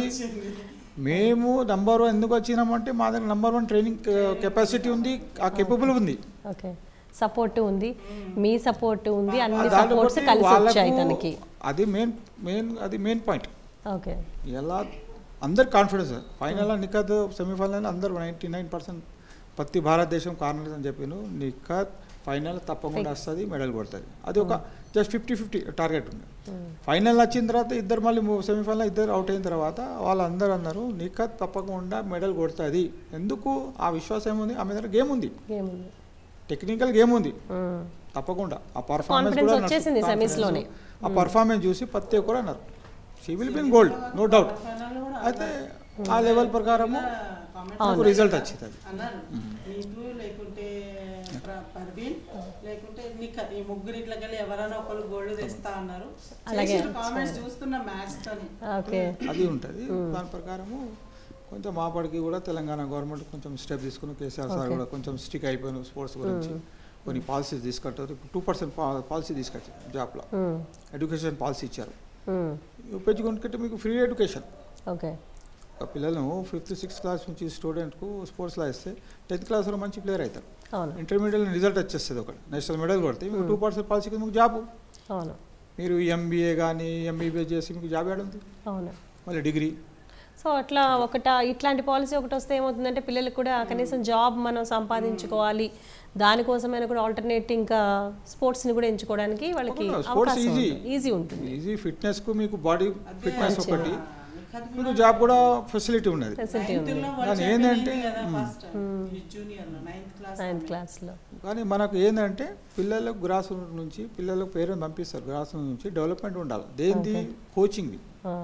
మేము నంబర్ వన్ ఎందుకు వచ్చినామంటే మా దగ్గర నంబర్ వన్ ట్రైనింగ్ కెపాసిటీ ఉంది ఆ కేపబుల్ ఉంది ఓకే సపోర్ట్ ఉంది మీ సపోర్ట్ ఉంది అన్ని దాంట్లో సపోర్ట్స్ బట్టి కలిసి వచ్చాయి వాళ్ళకు తనకి అది మెయిన్ మెయిన్ అది మెయిన్ పాయింట్ ఓకే ఎలా అందరు కాన్ఫిడెన్స్ ఫైనల్ నిఖత్ సెమీఫైనల్ అందరు నైంటీ నైన్ పర్సెంట్ ప్రతి భారతదేశం కాన్ఫిడెన్స్ అని చెప్పాను నిఖత్ ఫైనల్ తప్పకుండా వస్తుంది మెడల్ కొడుతుంది అది ఒక జస్ట్ ఫిఫ్టీ ఫిఫ్టీ టార్గెట్ ఉంది ఫైనల్ వచ్చిన తర్వాత ఇద్దరు మళ్ళీ సెమీఫైనల్ ఇద్దరు అవుట్ అయిన తర్వాత వాళ్ళందరూ అన్నారు నిఖత్ తప్పకుండా మెడల్ కొడుతుంది ఎందుకు ఆ విశ్వాసం ఏముంది ఆమె దగ్గర గేమ్ ఉంది గేమ్ ఉంది టెక్నికల్ గేమ్ ఉంది మ్మ్. తప్పకుండా ఆ పర్ఫార్మెన్స్ Confidence కూడా వచ్చేసింది నడుస్తుంది. semis లోనే. ఆ పర్ఫార్మెన్స్ చూసి ప్రతి ఒక్కరు అన్నారు she will win gold no doubt ఫైనల్లో కూడా అయితే ఆ లెవెల్ ప్రకారము కామెంట్ నాకు రిజల్ట్ వచ్చింది అది అన్నారు నీకు లేకుంటే ప్ర- పర్వీన్ లేకుంటే నీకు ఈ ముగ్గురు ఇట్లకెళ్ళి ఎవరైనా ఒకరు గోల్డ్ తెస్తా అన్నారు అలాగే కామెంట్స్ చూస్తున్న మ్యాచ్ తోని ఓకే అది ఉంటుంది దాని ప్రకారము కొంచెం మాపడికి కూడా తెలంగాణ గవర్నమెంట్ కొంచెం స్టెప్ తీసుకుని కేసీఆర్ సార్ కూడా కొంచెం స్టిక్ అయిపోయిన స్పోర్ట్స్ గురించి కొన్ని పాలసీస్ తీసుకొట్టారు టూ పర్సెంట్ పాలసీ తీసుకొచ్చారు జాబ్లో మ్మ్. ఎడ్యుకేషన్ పాలసీ ఇచ్చారు మ్మ్. ఉపయోగించుకుంటే మీకు ఫ్రీ ఎడ్యుకేషన్ ఓకే ఒక పిల్లలను ఫిఫ్త్ సిక్స్త్ క్లాస్ నుంచి స్టూడెంట్కు స్పోర్ట్స్లో ఇస్తే టెన్త్ క్లాస్లో మంచి ప్లేయర్ అవుతారు అవును ఇంటర్మీడియట్ రిజల్ట్ వచ్చేస్తుంది ఒకటి నేషనల్ మెడల్ కొడితే మీకు టూ పర్సెంట్ పాలసీ కింద మీకు జాబ్ అవును మీరు ఎంబీఏ కానీ ఎంబీబీఏ చేసి మీకు జాబ్ ఉంది అవును మళ్ళీ డిగ్రీ సో అట్లా ఒకట ఇట్లాంటి పాలసీ ఒకటి వస్తే ఏమవుతుందంటే పిల్లలకు కూడా కనీసం జాబ్ మనం సంపాదించుకోవాలి దానికోసమైనా కూడా ఆల్టర్నేట్ ఇంకా స్పోర్ట్స్ని కూడా ఎంచుకోవడానికి వాళ్ళకి తప్పకుండా, sports అవకాశం easy. ఈజీ ఉంటుంది ఈజీ ఫిట్నెస్కు మీకు బాడీ ఫిట్నెస్ ఒకటి నిఖత్ మీకు జాబ్ కూడా ఫెసిలిటీ ఉన్నది ఫెసిలిటీ ఉంది నైన్త్లో కానీ వరల్డ్ ఏందంటే, ఛాంపియన్ కదా ఫస్ట్ ఈ జూనియర్లో నైన్త్ క్లాస్ నైన్త్ క్లాస్లో కానీ మనకు ఏంటంటే పిల్లలకు గ్రాస్ రూట్ నుంచి పిల్లలకు పేరెంట్ పంపిస్తారు గ్రాస్ రూట్ నుంచి డెవలప్మెంట్ ఉండాలి దేనిది కోచింగ్ది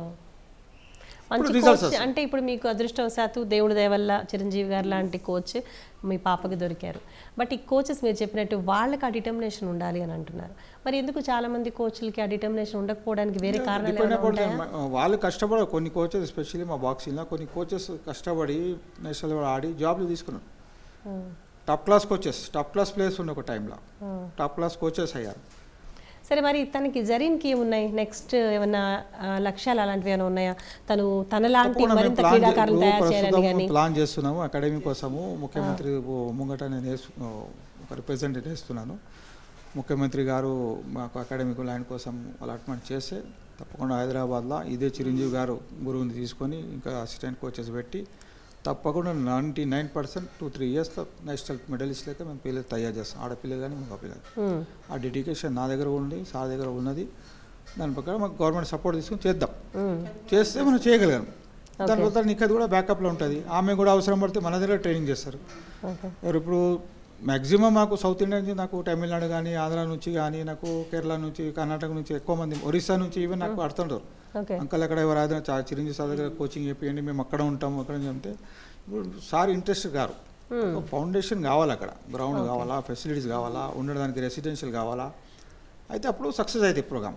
మంచి results కోచ్ వస్తాయి. అంటే ఇప్పుడు మీకు అదృష్టవశాత్తు దేవుడి దయ వల్ల చిరంజీవి గారు లాంటి కోచ్ మీ పాపకి దొరికారు బట్ ఈ కోచెస్ మీరు చెప్పినట్టు వాళ్ళకి ఆ డిటర్మినేషన్ ఉండాలి అని అంటున్నారు మరి ఎందుకు చాలా మంది కోచ్లకి ఆ డిటర్మినేషన్ ఉండకపోవడానికి వేరే కారణాలు డిపెండ్ ఏమైనా అబౌట్ ఉంటాయా వాళ్ళు కష్టపడ కొన్ని కోచెస్ ఎస్పెషల్లీ మా బాక్సింగ్లో కొన్ని కోచెస్ కష్టపడి నేషనల్ లెవెల్ ఆడి జాబ్లు తీసుకున్నారు ఆ, top class coaches top class players ఉండే ఒక టైంలో ఆ. టాప్ క్లాస్ కోచెస్ అయ్యారు సరే మరి తనకి జరీన్కి ఏమున్నాయి నెక్స్ట్ ఏమన్నా ఆ, లక్ష్యాలు అలాంటివి ఏమైనా ఉన్నాయా తను తనలాంటి తప్పకుండా మేము మరింత ప్లాన్ చే- క్రీడాకారులు ఇప్పుడు తయారు చేయాలని ప్రస్తుతం కానీ ప్లాన్ చేస్తున్నాము అకాడమీ కోసము ముఖ్యమంత్రి ముంగట నేను వేసు- ఒక రిప్రజెంటేటివ్ వేస్తున్నాను ముఖ్యమంత్రి గారు మాకు అకాడమిక్ ల్యాండ్ కోసం అలాట్మెంట్ చేస్తే తప్పకుండా హైదరాబాద్లో ఇదే చిరంజీవి గారు గురువుని తీసుకొని ఇంకా అసిస్టెంట్ కోచెస్ పెట్టి తప్పకుండా ninety nine percent two three ఇయర్స్లో నేషనల్ మెడలిస్ట్ అయితే మేము పిల్లలు తయారు చేస్తాం ఆడపిల్లలు కానీ మగ పిల్లలు ఉమ్, ఆ డెడికేషన్ నా దగ్గర ఉంది సార్ దగ్గర ఉన్నది దాని ప్రకారం మాకు గవర్నమెంట్ సపోర్ట్ తీసుకొని చేద్దాం ఉమ్, చేస్తే మనం చేయగలిగాం దాని తర్వాత నీకు కూడా బ్యాకప్లో ఉంటుంది ఆమె కూడా అవసరం పడితే మన దగ్గర ట్రైనింగ్ చేస్తారు ఓకే ఎవరు ఇప్పుడు మ్యాక్సిమం నాకు సౌత్ ఇండియా నుంచి నాకు తమిళనాడు కానీ ఆంధ్ర నుంచి కానీ నాకు కేరళ నుంచి కర్ణాటక నుంచి ఎక్కువ మంది ఒరిస్సా నుంచి ఈవెన్ నాకు ఆడుతుంటారు ఓకే అంకల్ అక్కడ ఎవరు ఆదిన చా- చిరంజీవి సార్ దగ్గర కోచింగ్ చెప్పియండి మేము అక్కడ ఉంటాము అక్కడ నుంచి చెప్తే ఇప్పుడు sir interest garu Hmm. Foundation కావాలి అక్కడ గ్రౌండ్ కావాలా ఫెసిలిటీస్ కావాలా ఉండడానికి రెసిడెన్షియల్ కావాలా అయితే అప్పుడు సక్సెస్ అవుతుంది ప్రోగ్రామ్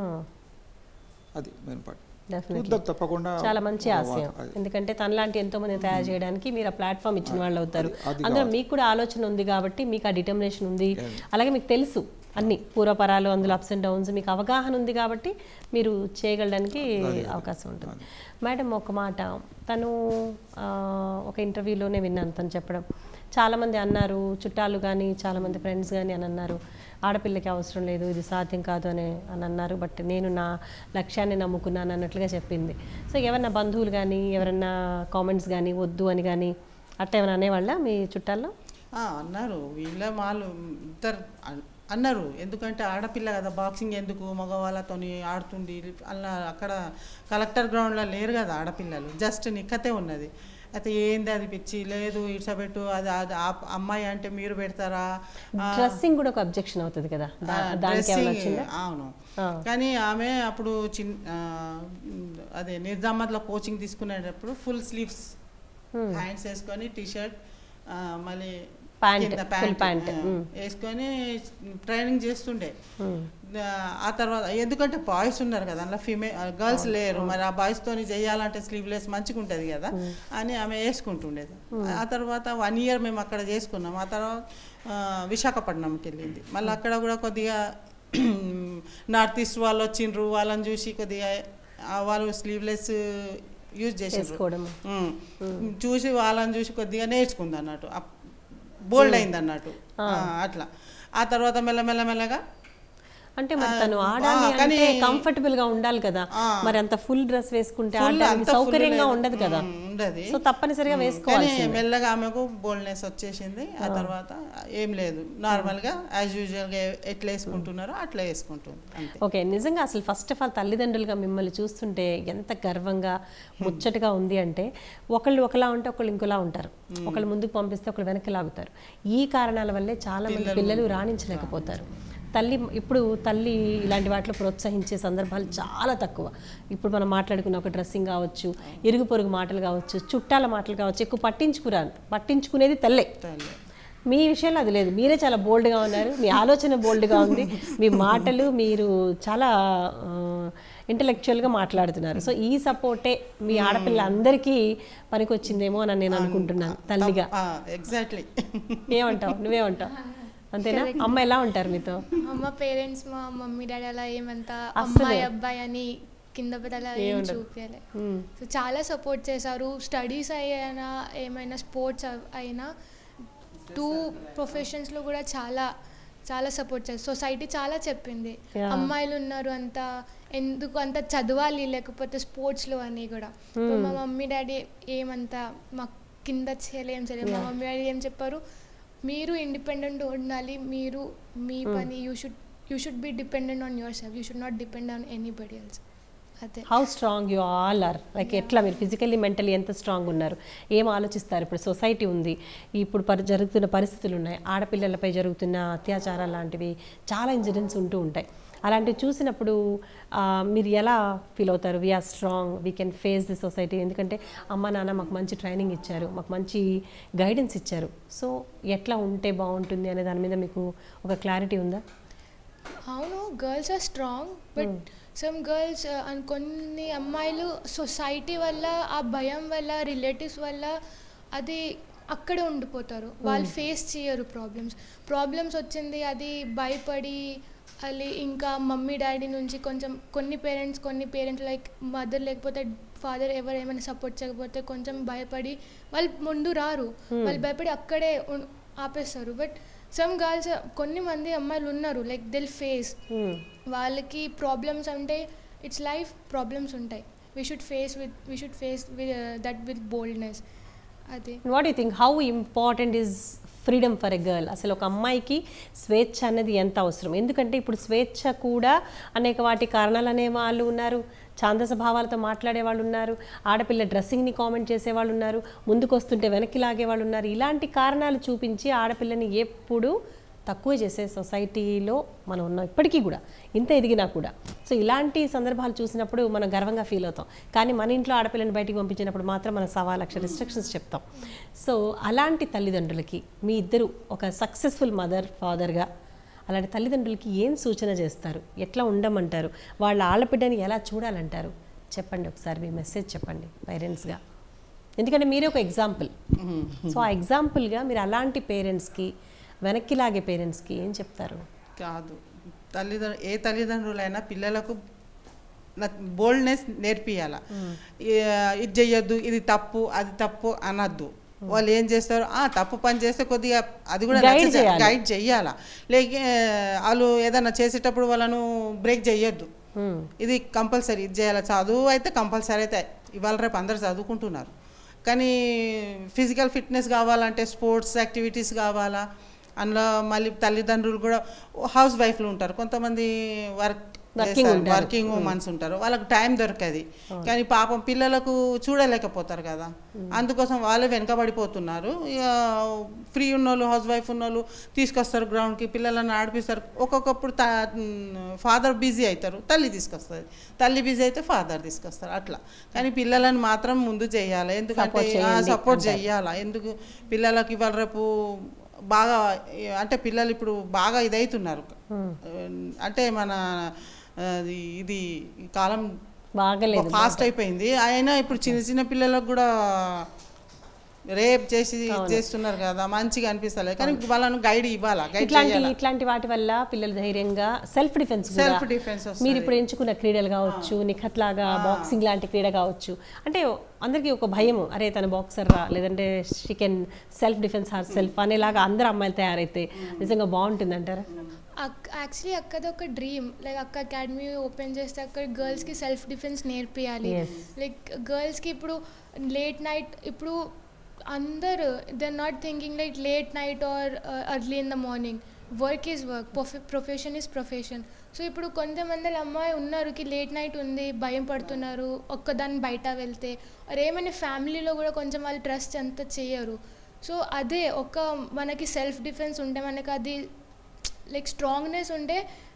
అది మెయిన్ పార్ట్ డెఫినెట్లీ చూద్దాం తప్పకుండా చాలా మంచి ఆశయం అది. ఎందుకంటే తనలాంటి ఎంతో మంది తయారు చేయడానికి మీరు ఆ ప్లాట్ఫామ్ ఇచ్చిన వాళ్ళు అవుతారు అది- అది అందులో కావాలి. మీకు కూడా ఆలోచన ఉంది కాబట్టి మీకు ఆ డిటర్మినేషన్ ఉంది అలాగే మీకు తెలుసు అన్ని పూర్వపరాలు అందులో అప్స్ అండ్ డౌన్స్ మీకు అవగాహన ఉంది కాబట్టి మీరు చేయగలడానికి అవకాశం ఉంటుంది మేడం ఒక మాట తను ఆ, ఒక ఇంటర్వ్యూలోనే విన్నాను తను చెప్పడం చాలామంది అన్నారు చుట్టాలు కానీ చాలామంది ఫ్రెండ్స్ కానీ అని అన్నారు ఆడపిల్లకి అవసరం లేదు ఇది సాధ్యం కాదు అని అని అన్నారు బట్ నేను నా లక్ష్యాన్ని నమ్ముకున్నాను అన్నట్లుగా చెప్పింది సో ఎవరన్నా బంధువులు కానీ ఎవరన్నా కామెంట్స్ కానీ వద్దు అని కానీ అట్ట ఏమైనా అనేవాళ్ళ మీ చుట్టాల్లో ఆ, అన్నారు వీళ్ళ వాళ్ళు ఇద్దరు అన్- అన్నారు ఎందుకంటే ఆడపిల్ల కదా బాక్సింగ్ ఎందుకు మగవాళ్ళతోని ఆడుతుంది అలా అక్కడ కలెక్టర్ గ్రౌండ్లో లేరు కదా ఆడపిల్లలు జస్ట్ నిక్కతే ఉన్నది అయితే ఏంది అది పిచ్చి లేదు ఇడ్సబెట్టు అది అది ఆ అమ్మాయి అంటే మీరు పెడతారా ఆ, డ్రెస్సింగ్ కూడా ఒక అబ్జెక్షన్ అవుతుంది కదా దా- ఆ, దానికి ఏమైనా dressing, వచ్చిందా అవును ఆ. కానీ ఆమె అప్పుడు చిన్ ఆ, అదే నిజామాబాద్లో కోచింగ్ తీసుకునేటప్పుడు ఫుల్ స్లీవ్స్ హ్యాండ్స్ వేసుకొని టీ షర్ట్ మళ్ళీ Pant, కింద full pant, ఆ, మ్. వేసుకొని ట్రైనింగ్ చేస్తుండే మ్మ్. ఆ తర్వాత ఎందుకంటే బాయ్స్ ఉన్నారు కదా అందులో ఫీమేల్ గర్ల్స్ లేరు మరి ఆ బాయ్స్తోని చేయాలంటే స్లీవ్లెస్ మంచిగా ఉంటుంది కదా అని ఆమె వేసుకుంటుండేది ఆ తర్వాత వన్ ఇయర్ మేము అక్కడ చేసుకున్నాం ఆ తర్వాత ఆ, విశాఖపట్నంకి వెళ్ళింది మళ్ళీ అక్కడ కూడా కొద్దిగా నార్త్ ఈస్ట్ వాళ్ళు వచ్చిండ్రు వాళ్ళని చూసి కొద్దిగా ఆ, వాళ్ళు స్లీవ్లెస్ యూజ్ చేసారు చేసుకోవడం చూసి వాళ్ళని చూసి కొద్దిగా నేర్చుకుంది అన్నట్టు బోల్డ్ అయింది అన్నట్టు ఆ, అట్లా ఆ తర్వాత మెల్లమెల్ల మెల్లగా అంటే మరి ఆ, తను ఆ, ఆడాలి అంటే కానీ- కంఫర్టబుల్ గా ఉండాలి కదా ఆ. మరి అంత ఫుల్ డ్రెస్ వేసుకుంటే Full ఆడడానికి అంతా full సౌకర్యంగా లేదు. ఉండదు కదా ఉమ్, ఉండదు సో తప్పనిసరిగా కానీ వేసుకోవాల్సిందే మెల్లగా ఆమెకు బోల్డ్నెస్ వచ్చేసింది ఆ తర్వాత ఏం లేదు నార్మల్గా యాజ్ యూజువల్గా ఎట్లా వేసుకుంటున్నారో అట్లా వేసుకుంటుంది అంతే ఓకే నిజంగా అసలు ఫస్ట్ ఆఫ్ ఆల్ తల్లిదండ్రులుగా మిమ్మల్ని చూస్తుంటే ఎంత గర్వంగా ముచ్చటగా ఉంది అంటే ఒకళ్ళు ఒకలా ఉంటే ఒకళ్ళు ఇంకోలా ఉంటారు ఒకళ్ళు ముందుకు పంపిస్తే ఒకళ్ళు వెనక్కి లాగుతారు ఈ కారణాల వల్లే చాలా మంది పిల్లలు రాణించలేకపోతారు తల్లి ఇప్పుడు తల్లి ఇలాంటి వాటిలో ప్రోత్సహించే సందర్భాలు చాలా తక్కువ ఇప్పుడు మనం మాట్లాడుకున్న ఒక డ్రెస్సింగ్ కావచ్చు ఇరుగు పొరుగు మాటలు కావచ్చు చుట్టాల మాటలు కావచ్చు ఎక్కువ పట్టించుకురా పట్టించుకునేది తల్లే తల్లి. మీ విషయంలో అది లేదు మీరే చాలా బోల్డ్గా ఉన్నారు మీ ఆలోచన బోల్డ్గా ఉంది మీ మాటలు మీరు చాలా ఇంటలెక్చువల్గా మాట్లాడుతున్నారు సో ఈ సపోర్టే మీ ఆడపిల్ల అందరికీ పనికొచ్చిందేమో అని నేను అనుకుంటున్నాను తల్లిగా ఆ, ఎగ్జాక్ట్లీ ఏమంటావు నువ్వేమంటావు అంతేనా అమ్మ ఎలా ఉంటారు మీతో అమ్మ పేరెంట్స్ మా మమ్మీ డాడీ అలా ఏమంతా అస్సలే. అమ్మాయి అబ్బాయి అని కింద పెద్దలా ఏం ఏముండదు. చూపించలే మ్మ్. సో చాలా సపోర్ట్ చేశారు స్టడీస్ అయినా ఏమైనా స్పోర్ట్స్ అయినా టూ ప్రొఫెషన్స్లో కూడా చాలా చాలా సపోర్ట్ చేస్తారు సొసైటీ చాలా చెప్పింది Yeah. అమ్మాయిలు ఉన్నారు అంత ఎందుకు అంత చదవాలి లేకపోతే స్పోర్ట్స్లో అని కూడా ఇప్పుడు మా మమ్మీ డాడీ ఏమంతా మా కింద చేయలే ఏం చేయలేదు మా మమ్మీ డాడీ ఏం చెప్పారు మీరు ఇండిపెండెంట్ ఉండాలి మీరు మీ పని you should you should be dependent on yourself you should not depend on anybody else అదే how strong you all are like ఎట్లా మీరు ఫిజికల్లీ మెంటలీ ఎంత స్ట్రాంగ్ ఉన్నారు ఏం ఆలోచిస్తారు ఇప్పుడు సొసైటీ ఉంది ఇప్పుడు పరి జరుగుతున్న పరిస్థితులు ఉన్నాయి ఆడపిల్లలపై జరుగుతున్న అత్యాచారాలు లాంటివి చాలా ఇన్సిడెంట్స్ ఉంటూ ఉంటాయి అలాంటివి చూసినప్పుడు ఆ, మీరు ఎలా ఫీల్ అవుతారు we're strong we can face the society ఎందుకంటే అమ్మ నాన్న మాకు మంచి ట్రైనింగ్ ఇచ్చారు మాకు మంచి గైడెన్స్ ఇచ్చారు సో ఎట్లా ఉంటే బాగుంటుంది అనే దాని మీద మీకు ఒక క్లారిటీ ఉందా అవును girls are strong but some girls కొన్ని అమ్మాయిలు సొసైటీ వల్ల ఆ భయం వల్ల రిలేటివ్స్ వల్ల అది అక్కడే ఉండిపోతారు వాళ్ళు ఫేస్ చేయరు ప్రాబ్లమ్స్ ప్రాబ్లమ్స్ వచ్చింది అది భయపడి అది ఇంకా మమ్మీ డాడీ నుంచి కొంచెం కొన్ని పేరెంట్స్ కొన్ని పేరెంట్స్ లైక్ మదర్ లేకపోతే ఫాదర్ ఎవరు ఏమైనా సపోర్ట్ చేయకపోతే కొంచెం భయపడి వాళ్ళు ముందు రారు వాళ్ళు భయపడి అక్కడే ఉన్- ఆపేస్తారు బట్ సమ్ గర్ల్స్ కొన్ని మంది అమ్మాయిలు ఉన్నారు లైక్ దిల్ ఫేస్ Hmm. వాళ్ళకి ప్రాబ్లమ్స్ అంటే ఇట్స్ లైఫ్ ప్రాబ్లమ్స్ ఉంటాయి we should face with we should face with that with boldness అది what you think how important is freedom for a girl అసలు ఒక అమ్మాయికి స్వేచ్ఛ అనేది ఎంత అవసరం ఎందుకంటే ఇప్పుడు స్వేచ్ఛ కూడా అనేక వాటి కారణాలు అనే వాళ్ళు ఉన్నారు ఛాందస భావాలతో మాట్లాడే వాళ్ళు ఉన్నారు ఆడపిల్ల డ్రెస్సింగ్ని కామెంట్ చేసే వాళ్ళు ఉన్నారు ముందుకు వస్తుంటే వెనక్కి లాగే వాళ్ళు ఉన్నారు ఇలాంటి కారణాలు చూపించి ఆడపిల్లని ఎప్పుడు తక్కువ చేసే సొసైటీలో మనం ఉన్నాం ఇప్పటికీ కూడా ఇంత ఎదిగినా కూడా సో ఇలాంటి సందర్భాలు చూసినప్పుడు మనం గర్వంగా ఫీల్ అవుతాం కానీ మన ఇంట్లో ఆడపిల్లని బయటికి పంపించినప్పుడు మాత్రం మనం సవా లక్ష రిస్ట్రిక్షన్స్ చెప్తాం సో అలాంటి తల్లిదండ్రులకి మీ ఇద్దరు ఒక సక్సెస్ఫుల్ మదర్ ఫాదర్గా అలాంటి తల్లిదండ్రులకి ఏం సూచన చేస్తారు ఎట్లా ఉండమంటారు వాళ్ళ ఆడబిడ్డని ఎలా చూడాలంటారు చెప్పండి ఒకసారి మీ మెసేజ్ చెప్పండి పేరెంట్స్గా ఎందుకంటే మీరే ఒక ఎగ్జాంపుల్ సో ఆ ఎగ్జాంపుల్గా మీరు అలాంటి పేరెంట్స్కి వెనక్కి లాగే పేరెంట్స్కి ఏం చెప్తారు కాదు తల్లిదండ్రులు ఏ తల్లిదండ్రులైనా పిల్లలకు బోల్డ్నెస్ నేర్పియాల ఇది చెయ్యొద్దు ఇది తప్పు అది తప్పు అనద్దు వాళ్ళు ఏం చేస్తారు ఆ తప్పు పని చేస్తే కొద్దిగా అది కూడా Guide చేయాలి. గైడ్ చెయ్యాలా లేక వాళ్ళు ఏదైనా చేసేటప్పుడు వాళ్ళను బ్రేక్ చెయ్యొద్దు Hmm. ఇది కంపల్సరీ ఇది చేయాలి చదువు అయితే కంపల్సరీ అయితే ఇవాళ రేపు అందరు చదువుకుంటున్నారు కానీ ఫిజికల్ ఫిట్నెస్ కావాలంటే స్పోర్ట్స్ యాక్టివిటీస్ కావాలా అందులో మళ్ళీ తల్లిదండ్రులు కూడా హౌస్ వైఫ్లు ఉంటారు కొంతమంది వర్క్ Working ఉంటారు. వర్కింగ్ ఉమెన్స్ ఉంటారు వాళ్ళకి టైం దొరకది కానీ పాపం పిల్లలకు చూడలేకపోతారు కదా అందుకోసం వాళ్ళే వెనకబడిపోతున్నారు ఇక ఫ్రీ ఉన్నోళ్ళు హౌస్ వైఫ్ ఉన్నోళ్ళు తీసుకొస్తారు గ్రౌండ్కి పిల్లలను ఆడిపిస్తారు ఒక్కొక్కప్పుడు ఫాదర్ బిజీ అవుతారు తల్లి తీసుకొస్తుంది తల్లి బిజీ అయితే ఫాదర్ తీసుకొస్తారు అట్లా కానీ పిల్లలను మాత్రం ముందు చేయాలి ఎందుకంటే Support చేయండి సపోర్ట్ చేయాలి ఎందుకు పిల్లలకి ఇవాళ రేపు బాగా అంటే పిల్లలు ఇప్పుడు బాగా ఇదవుతున్నారు అంటే మన అది ఇది ఈ కాలం బాగలేదు ఫాస్ట్ అయిపోయింది అయినా ఇప్పుడు చిన్న చిన్న పిల్లలకు కూడా రేప్ చేసి చేస్తున్నారు కదా మంచిగా అనిపిస్తలేదు కానీ వాళ్ళను గైడ్ ఇవ్వాలా గైడ్ ఇట్లాంటి చేయాలి ఇట్లాంటి వాటి వల్ల పిల్లలు ధైర్యంగా సెల్ఫ్ డిఫెన్స్ సెల్ఫ్ డిఫెన్స్ మీరు ఇప్పుడు ఎంచుకున్న క్రీడలు కావచ్చు నిఖత్ లాగా బాక్సింగ్ లాంటి క్రీడ కావచ్చు అంటే అందరికీ ఒక భయం అరే తన బాక్సర్ రా లేదంటే she can self defence herself అనేలాగా అందరు అమ్మాయిలు తయారైతే నిజంగా బాగుంటుంది అంటారా యాక్చువల్లీ అక్కది ఒక డ్రీమ్ లైక్ అక్క అకాడమీ ఓపెన్ చేస్తే అక్కడ గర్ల్స్కి సెల్ఫ్ డిఫెన్స్ నేర్పియాలి Yes. లైక్ గర్ల్స్కి ఇప్పుడు లేట్ నైట్ ఇప్పుడు అందరు they not thinking like late night or early in the morning work is work profession is profession so ఇప్పుడు కొంతమంది అమ్మాయి ఉన్నారు కి లేట్ నైట్ ఉంది భయం పడుతున్నారు ఒక్కదాన్ని బయట వెళ్తే అరే ఏమైనా ఫ్యామిలీలో కూడా కొంచెం వాళ్ళు ట్రస్ట్ అంత చేయరు సో అదే ఒక మనకి సెల్ఫ్ డిఫెన్స్ ఉంటే మనకి అది లైక్ స్ట్రాంగ్నెస్ ఉంటే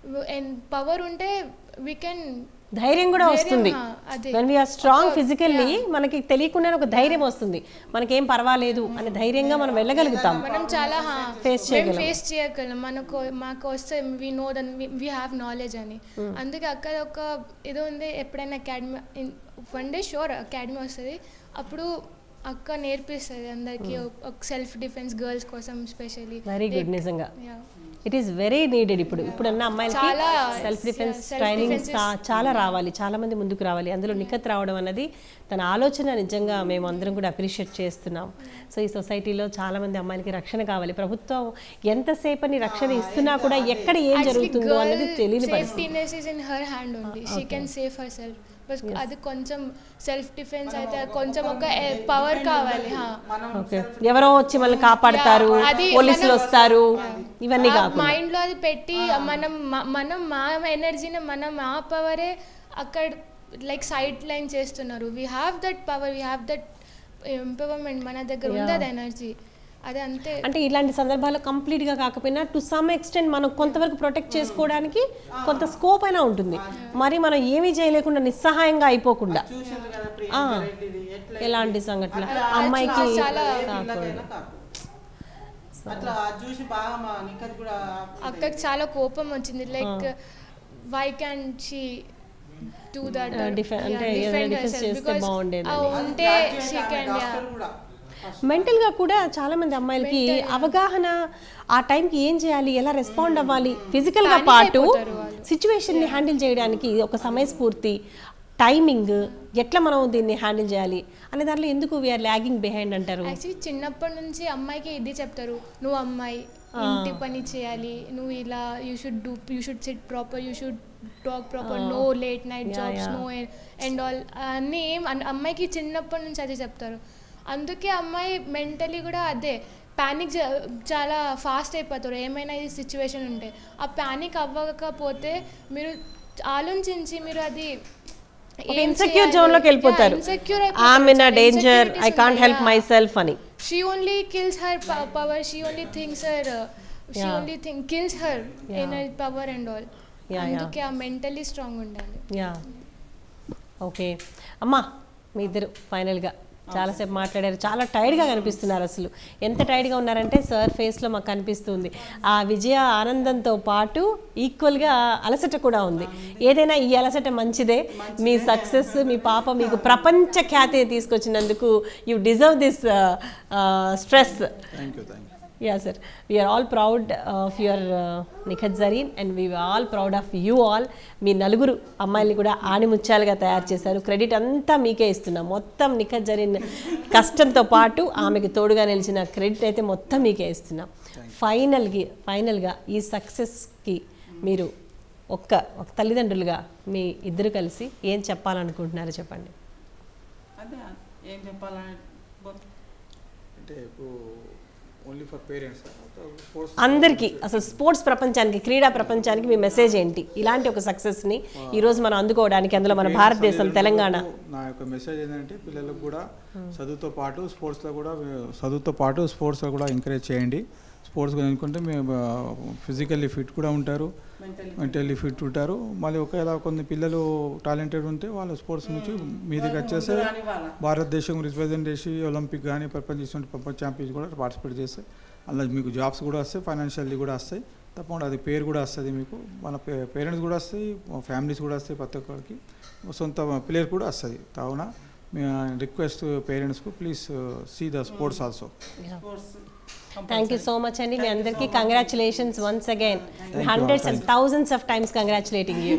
పవర్ ఉంటే వీ కెన్ ధైర్యం కూడా ధైర్యం, వస్తుంది ఆ, అదే. వెన్ వీఆర్ స్ట్రాంగ్ ఒక- ఫిజికల్లీ మనకి తెలియకుండానే ఒక ధైర్యం వస్తుంది మనకేం పర్వాలేదు అనే ధైర్యంగా మనం వెళ్ళగలుగుతాం మనం చాలా Face చేయగలం. ఫేస్ చేయగలం మనకు మాకు వస్తే we know then we have knowledge అని అందుకే అక్కడ ఒక ఇది ఉంది ఎప్పుడైనా academy one day sure academy వస్తుంది అప్పుడు అక్క నేర్పిస్తుంది అందరికి ఒక సెల్ఫ్ డిఫెన్స్ గర్ల్స్ కోసం స్పెషల్లీ వెరీ గుడ్ నిజంగా ఇట్ ఈస్ వెరీ నీడెడ్ ఇప్పుడు ఇప్పుడు అన్న అమ్మాయిలకి చాలా, self defence self training defense చాలా రావాలి చాలా మంది ముందుకు రావాలి అందులో నిఖత్ రావడం అన్నది తన ఆలోచన నిజంగా మేము అందరం కూడా అప్రిషియేట్ చేస్తున్నాం సో ఈ సొసైటీలో చాలా మంది అమ్మాయిలకి రక్షణ కావాలి ప్రభుత్వం ఎంతసేపని రక్షణ ఇస్తున్నా కూడా ఎక్కడ ఏం జరుగుతుందో అన్నది తెలియని పరిస్థితి safetiness is in her hand only she can safe her self బస్ అది కొంచెం సెల్ఫ్ డిఫెన్స్ అయితే కొంచెం ఒక పవర్ కావాలి హా. ఓకే ఎవరో వచ్చి మళ్ళీ కాపాడతారు Yeah, అది పోలీసులు మనం- వస్తారు ఇవన్నీ కాకుండా మైండ్ లో అది పెట్టి మనం మ- మనం మా ఎనర్జీని మనం మా పవరే అక్కడ లైక్ సైడ్ లైన్ చేస్తున్నారు we have that power we have that empowerment మన దగ్గర ఉంది అది ఎనర్జీ అది అంతే అంటే ఇలాంటి సందర్భాల్లో కంప్లీట్ గా కాకపోయినా టు సమ్ ఎక్స్టెంట్ మనం కొంతవరకు ప్రొటెక్ట్ చేసుకోవడానికి కొంత స్కోప్ అయినా ఉంటుంది మరి మనం ఏమీ చేయలేకుండా నిస్సహాయంగా అయిపోకుండా చూసారు కదా ఆ. ప్రియాంక రెడ్డిది ఎట్లా ఎలాంటి సంఘటన అమ్మాయికి చాలా ఏ పిల్లకైనా కాకు. అట్లా అది చూసి బాగా మా నిఖత్ కూడా అక్కడికి చాలా కోపం వచ్చింది like why can she do that Uh, defe- అంటే ఏదైనా defense చేస్తే బాగుండేది అని. ఉంటే షీ క్యాన్ డాక్టర్ కూడా మెంటల్ గా కూడా చాలా మంది అమ్మాయిలకి అవగాహన ఆ టైంకి ఏం చేయాలి ఎలా రెస్పాండ్ అవ్వాలి ఫిజికల్ గా Panic పాటు అయిపోతారు వాళ్ళు. సిచ్యువేషన్ ని హ్యాండిల్ చేయడానికి ఒక సమయస్ఫూర్తి టైమింగ్ ఎట్లా మనం దీన్ని హ్యాండిల్ చేయాలి అనే దాంట్లో ఎందుకు వీఆర్ లాగింగ్ బిహైండ్ అంటారు యాక్చువల్లీ చిన్నప్పటి నుంచి అమ్మాయికి ఇది చెప్తారు నువ్వు అమ్మాయి ఇంటి పని చేయాలి నువ్వు ఇలా you should do you should sit proper you should talk proper no late night Yeah, jobs yeah. No and all అన్నీ ఏం అన్- అమ్మాయికి చిన్నప్పటి నుంచి అదే చెప్తారు అందుకే అమ్మాయి మెంటలీ కూడా అదే ప్యానిక్ చాలా ఫాస్ట్ అయిపోతారు ఏమైనా ఈ సిచ్యువేషన్ ఉంటే ఆ ప్యానిక్ అవ్వకపోతే మీరు ఆలోచించి మీరు అది ఒక ఇన్సెక్యూర్ జోన్ లోకి వెళ్ళిపోతారు I'm in danger I can't help my self అని she only kills her po- power she only thinks her uh, she Yeah. only think kills her Yeah. inner power and all Yeah, అందుకే ఆ మెంటలీ స్ట్రాంగ్ ఉండాలి యా ఓకే అమ్మా మీ ఇద్దరు ఫైనల్గా చాలాసేపు మాట్లాడారు చాలా టైర్డ్గా కనిపిస్తున్నారు అసలు ఎంత టైర్డ్గా ఉన్నారంటే సార్ ఫేస్లో మాకు కనిపిస్తుంది ఆ విజయ ఆనందంతో పాటు ఈక్వల్గా అలసట కూడా ఉంది ఏదైనా ఈ అలసట మంచిదే మీ సక్సెస్ మీ పాప మీకు ప్రపంచ ఖ్యాతి తీసుకొచ్చినందుకు you deserve this stress thank you thank you yeah sir we are all proud of your Nikhat Zareen and we all proud of you all మీ నలుగురు అమ్మాయిల్ని కూడా ఆణిముత్యాలుగా తయారు చేశారు క్రెడిట్ అంతా మీకే ఇస్తున్నాం మొత్తం నిఖత్ జరీన్ కష్టంతో పాటు ఆమెకి తోడుగా నిలిచిన క్రెడిట్ అయితే మొత్తం మీకే ఇస్తున్నాం ఫైనల్కి ఫైనల్గా ఈ సక్సెస్కి మీరు ఒక్క ఒక తల్లిదండ్రులుగా మీ ఇద్దరు కలిసి ఏం చెప్పాలనుకుంటున్నారో చెప్పండి అదే ఏం చెప్పాలని అంటే ఇప్పుడు ఓన్లీ ఫర్ పేరెంట్స్ స్పోర్ట్స్ అందరికీ అసలు స్పోర్ట్స్ ప్రపంచానికి క్రీడా ప్రపంచానికి మీ మెసేజ్ ఏంటి ఇలాంటి ఒక సక్సెస్ని ఈరోజు మనం అందుకోవడానికి అందులో మన భారతదేశం తెలంగాణ నా యొక్క మెసేజ్ ఏంటంటే పిల్లలకు కూడా చదువుతో పాటు స్పోర్ట్స్లో కూడా చదువుతో పాటు స్పోర్ట్స్లో కూడా ఎంకరేజ్ చేయండి స్పోర్ట్స్ ఎందుకంటే మేము ఫిజికల్లీ ఫిట్ కూడా ఉంటారు మెంటల్లీ ఫిట్ ఉంటారు మళ్ళీ ఒకవేళ కొన్ని పిల్లలు టాలెంటెడ్ ఉంటే వాళ్ళు స్పోర్ట్స్ నుంచి మీదకి వచ్చేస్తే భారతదేశం రిప్రజెంట్ చేసి ఒలింపిక్ కానీ ప్రపంచ ఇటువంటి ప్రపంచ ఛాంపియన్స్ కూడా పార్టిసిపేట్ చేస్తే అందులో మీకు జాబ్స్ కూడా వస్తాయి ఫైనాన్షియల్లీ కూడా వస్తాయి తప్పకుండా అది పేరు కూడా వస్తుంది మీకు మన పేరెంట్స్ కూడా వస్తాయి ఫ్యామిలీస్ కూడా వస్తాయి ప్రతి ఒక్కరికి సొంత ప్లేయర్ కూడా వస్తుంది కావున రిక్వెస్ట్ పేరెంట్స్కు please see the sports also thank you so much అండి మీ అందరికీ congratulations once again hundreds and thousands of times congratulating you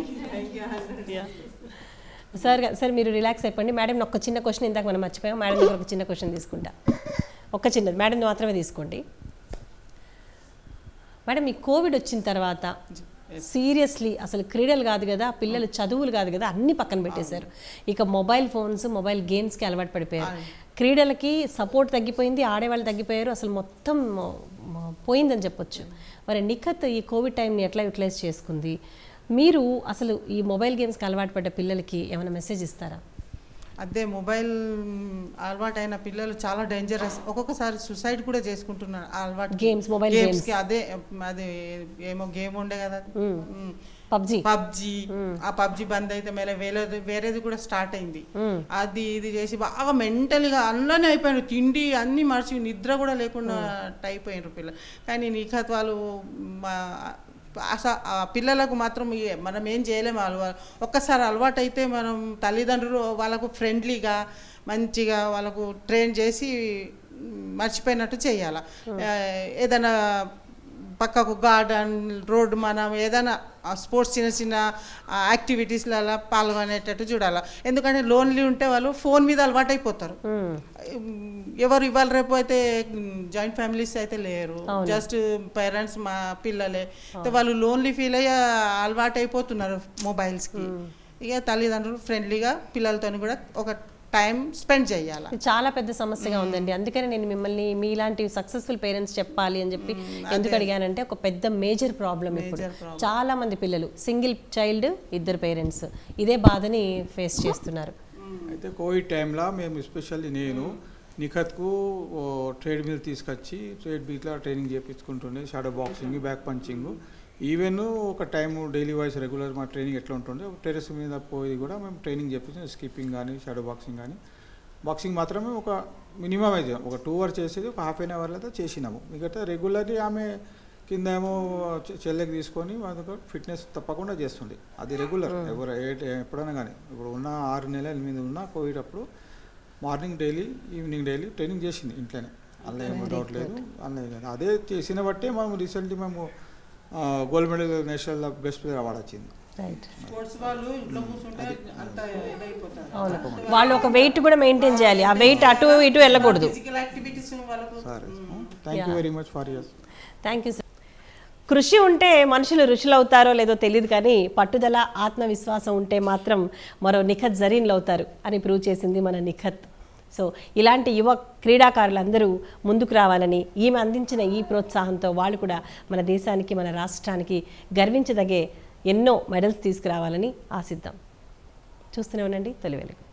sir sir మీరు రిలాక్స్ అయిపోండి మేడం ఒక చిన్న క్వశ్చన్ ఇందాక మనం మర్చిపోయాం మేడం దగ్గర ఒక చిన్న క్వశ్చన్ తీసుకుంటా ఒక చిన్నది మేడం మాత్రమే తీసుకోండి మేడం ఈ కోవిడ్ వచ్చిన తర్వాత సీరియస్లీ అసలు క్రీడలు కాదు కదా పిల్లలు చదువులు కాదు కదా అన్ని పక్కన పెట్టేశారు ఇక మొబైల్ ఫోన్స్ మొబైల్ గేమ్స్కి అలవాటు పడిపోయారు క్రీడలకి సపోర్ట్ తగ్గిపోయింది ఆడేవాళ్ళు తగ్గిపోయారు అసలు మొత్తం మ- మ- పోయిందని చెప్పొచ్చు మరి నిఖత్ ఈ కోవిడ్ టైంని ఎట్లా యూటిలైజ్ చేసుకుంది మీరు అసలు ఈ మొబైల్ గేమ్స్కి అలవాటు పడ్డ పిల్లలకి ఏమైనా మెసేజ్ ఇస్తారా అదే మొబైల్ అలవాటైన పిల్లలు చాలా డేంజరస్ ఒక్కొక్కసారి సుసైడ్ కూడా చేసుకుంటున్నారు ఆ అలవాటు Games, mobile గేమ్స్ కి అదే అది ఏమో గేమ్ ఉండే కదా పబ్జీ పబ్జి ఆ పబ్జి బంద్ అయితే మళ్ళీ వేరేది వేరేది కూడా స్టార్ట్ అయింది అది ఇది చేసి బాగా మెంటల్ గా అందులోనే అయిపోయారు తిండి అన్ని మర్చి నిద్ర కూడా లేకుండా అయిపోయినారు పిల్లలు కానీ నిఖత్ వాళ్ళు మా- అస- ఆ పిల్లలకు మాత్రం ఏ- మనం ఏం చేయలేము అలవా ఒక్కసారి అలవాటు అయితే మనం తల్లిదండ్రులు వాళ్ళకు ఫ్రెండ్లీగా మంచిగా వాళ్ళకు ట్రైన్ చేసి మ్, మర్చిపోయినట్టు చేయాలి ఏదైనా పక్కకు గార్డెన్ రోడ్ మనం ఏదైనా స్పోర్ట్స్ చిన్న చిన్న యాక్టివిటీస్లలో పాల్గొనేటట్టు చూడాలి ఎందుకంటే లోన్లీ ఉంటే వాళ్ళు ఫోన్ మీద అలవాటు అయిపోతారు ఎవరు ఇవాళ రేపు అయితే జాయింట్ ఫ్యామిలీస్ అయితే లేరు జస్ట్ పేరెంట్స్ మా పిల్లలే అయితే వాళ్ళు లోన్లీ ఫీల్ అయ్యి అలవాటు అయిపోతున్నారు మొబైల్స్కి ఇక తల్లిదండ్రులు ఫ్రెండ్లీగా పిల్లలతో కూడా ఒక టైం స్పెండ్ చేయాలి ఇది చాలా పెద్ద సమస్యగా ఉందండి అందుకని నేను మిమ్మల్ని మీలాంటి సక్సెస్ఫుల్ పేరెంట్స్ చెప్పాలి అని చెప్పి ఎందుకు అడిగానంటే ఒక పెద్ద మేజర్ ప్రాబ్లం ఇప్పుడు చాలా మంది పిల్లలు సింగిల్ చైల్డ్ ఇద్దరు పేరెంట్స్ ఇదే బాధని ఫేస్ చేస్తున్నారు అయితే కోవిడ్ టైంలో మేము ఎస్పెషల్లీ నేను నిఖత్కు ఓ, ట్రేడ్ మిల్ తీసుకొచ్చి ట్రేడ్ మిల్లో ట్రైనింగ్ చేయించుకుంటుండే shadow boxing back punching even ఒక టైం డైలీ వైజ్ రెగ్యులర్ మా ట్రైనింగ్ ఎట్లా ఉంటుండే టెరెస్ మీద పోయి కూడా మేము ట్రైనింగ్ చేపించాం స్కిప్పింగ్ కానీ షాడో బాక్సింగ్ కానీ బాక్సింగ్ మాత్రమే ఒక మినిమం అయితే ఒక టూ అవర్స్ చేసేది ఒక హాఫ్ అన్ అవర్లో అయితే చేసినాము మిగతా రెగ్యులర్లీ ఆమె కింద ఏమో చె- చెల్లెకి తీసుకొని వాళ్ళకి ఫిట్నెస్ తప్పకుండా చేస్తుండే అది రెగ్యులర్ ఎవరు ఏ- ఎప్పుడైనా కానీ ఇప్పుడు ఉన్న ఆరు నెలల ఎనిమిది ఉన్న కోవిడ్ అప్పుడు morning daily evening daily training చేసింది ఇంట్లోనే అందులో ఏమో డౌట్ లేదు అందులో లేదు అదే చేసిన బట్టే మేము రీసెంట్లీ మేము gold medal national best player award వచ్చింది రైట్ స్పోర్ట్స్ వాళ్ళు ఇంట్లో కూర్చుంటే అంత ఇదైపోతారు అవును వాళ్ళు ఒక వెయిట్ కూడా మెయింటైన్ చేయాలి ఆ వెయిట్ అటు ఇటు వెళ్ళకూడదు ఫిజికల్ యాక్టివిటీస్ వాళ్ళకు సరే thank you very much for your thank you sir కృషి ఉంటే మనుషులు ఋషులు అవుతారో లేదో తెలియదు కానీ పట్టుదల ఆత్మవిశ్వాసం ఉంటే మాత్రం మరో నిఖత్ జరీన్లు అవుతారు అని ప్రూవ్ చేసింది మన నిఖత్ సో ఇలాంటి యువ క్రీడాకారులందరూ ముందుకు రావాలని ఈమె అందించిన ఈ ప్రోత్సాహంతో వాళ్ళు కూడా మన దేశానికి మన రాష్ట్రానికి గర్వించదగే ఎన్నో మెడల్స్ తీసుకురావాలని ఆశిద్దాం చూస్తూనే ఉండండి తొలి వెలుగు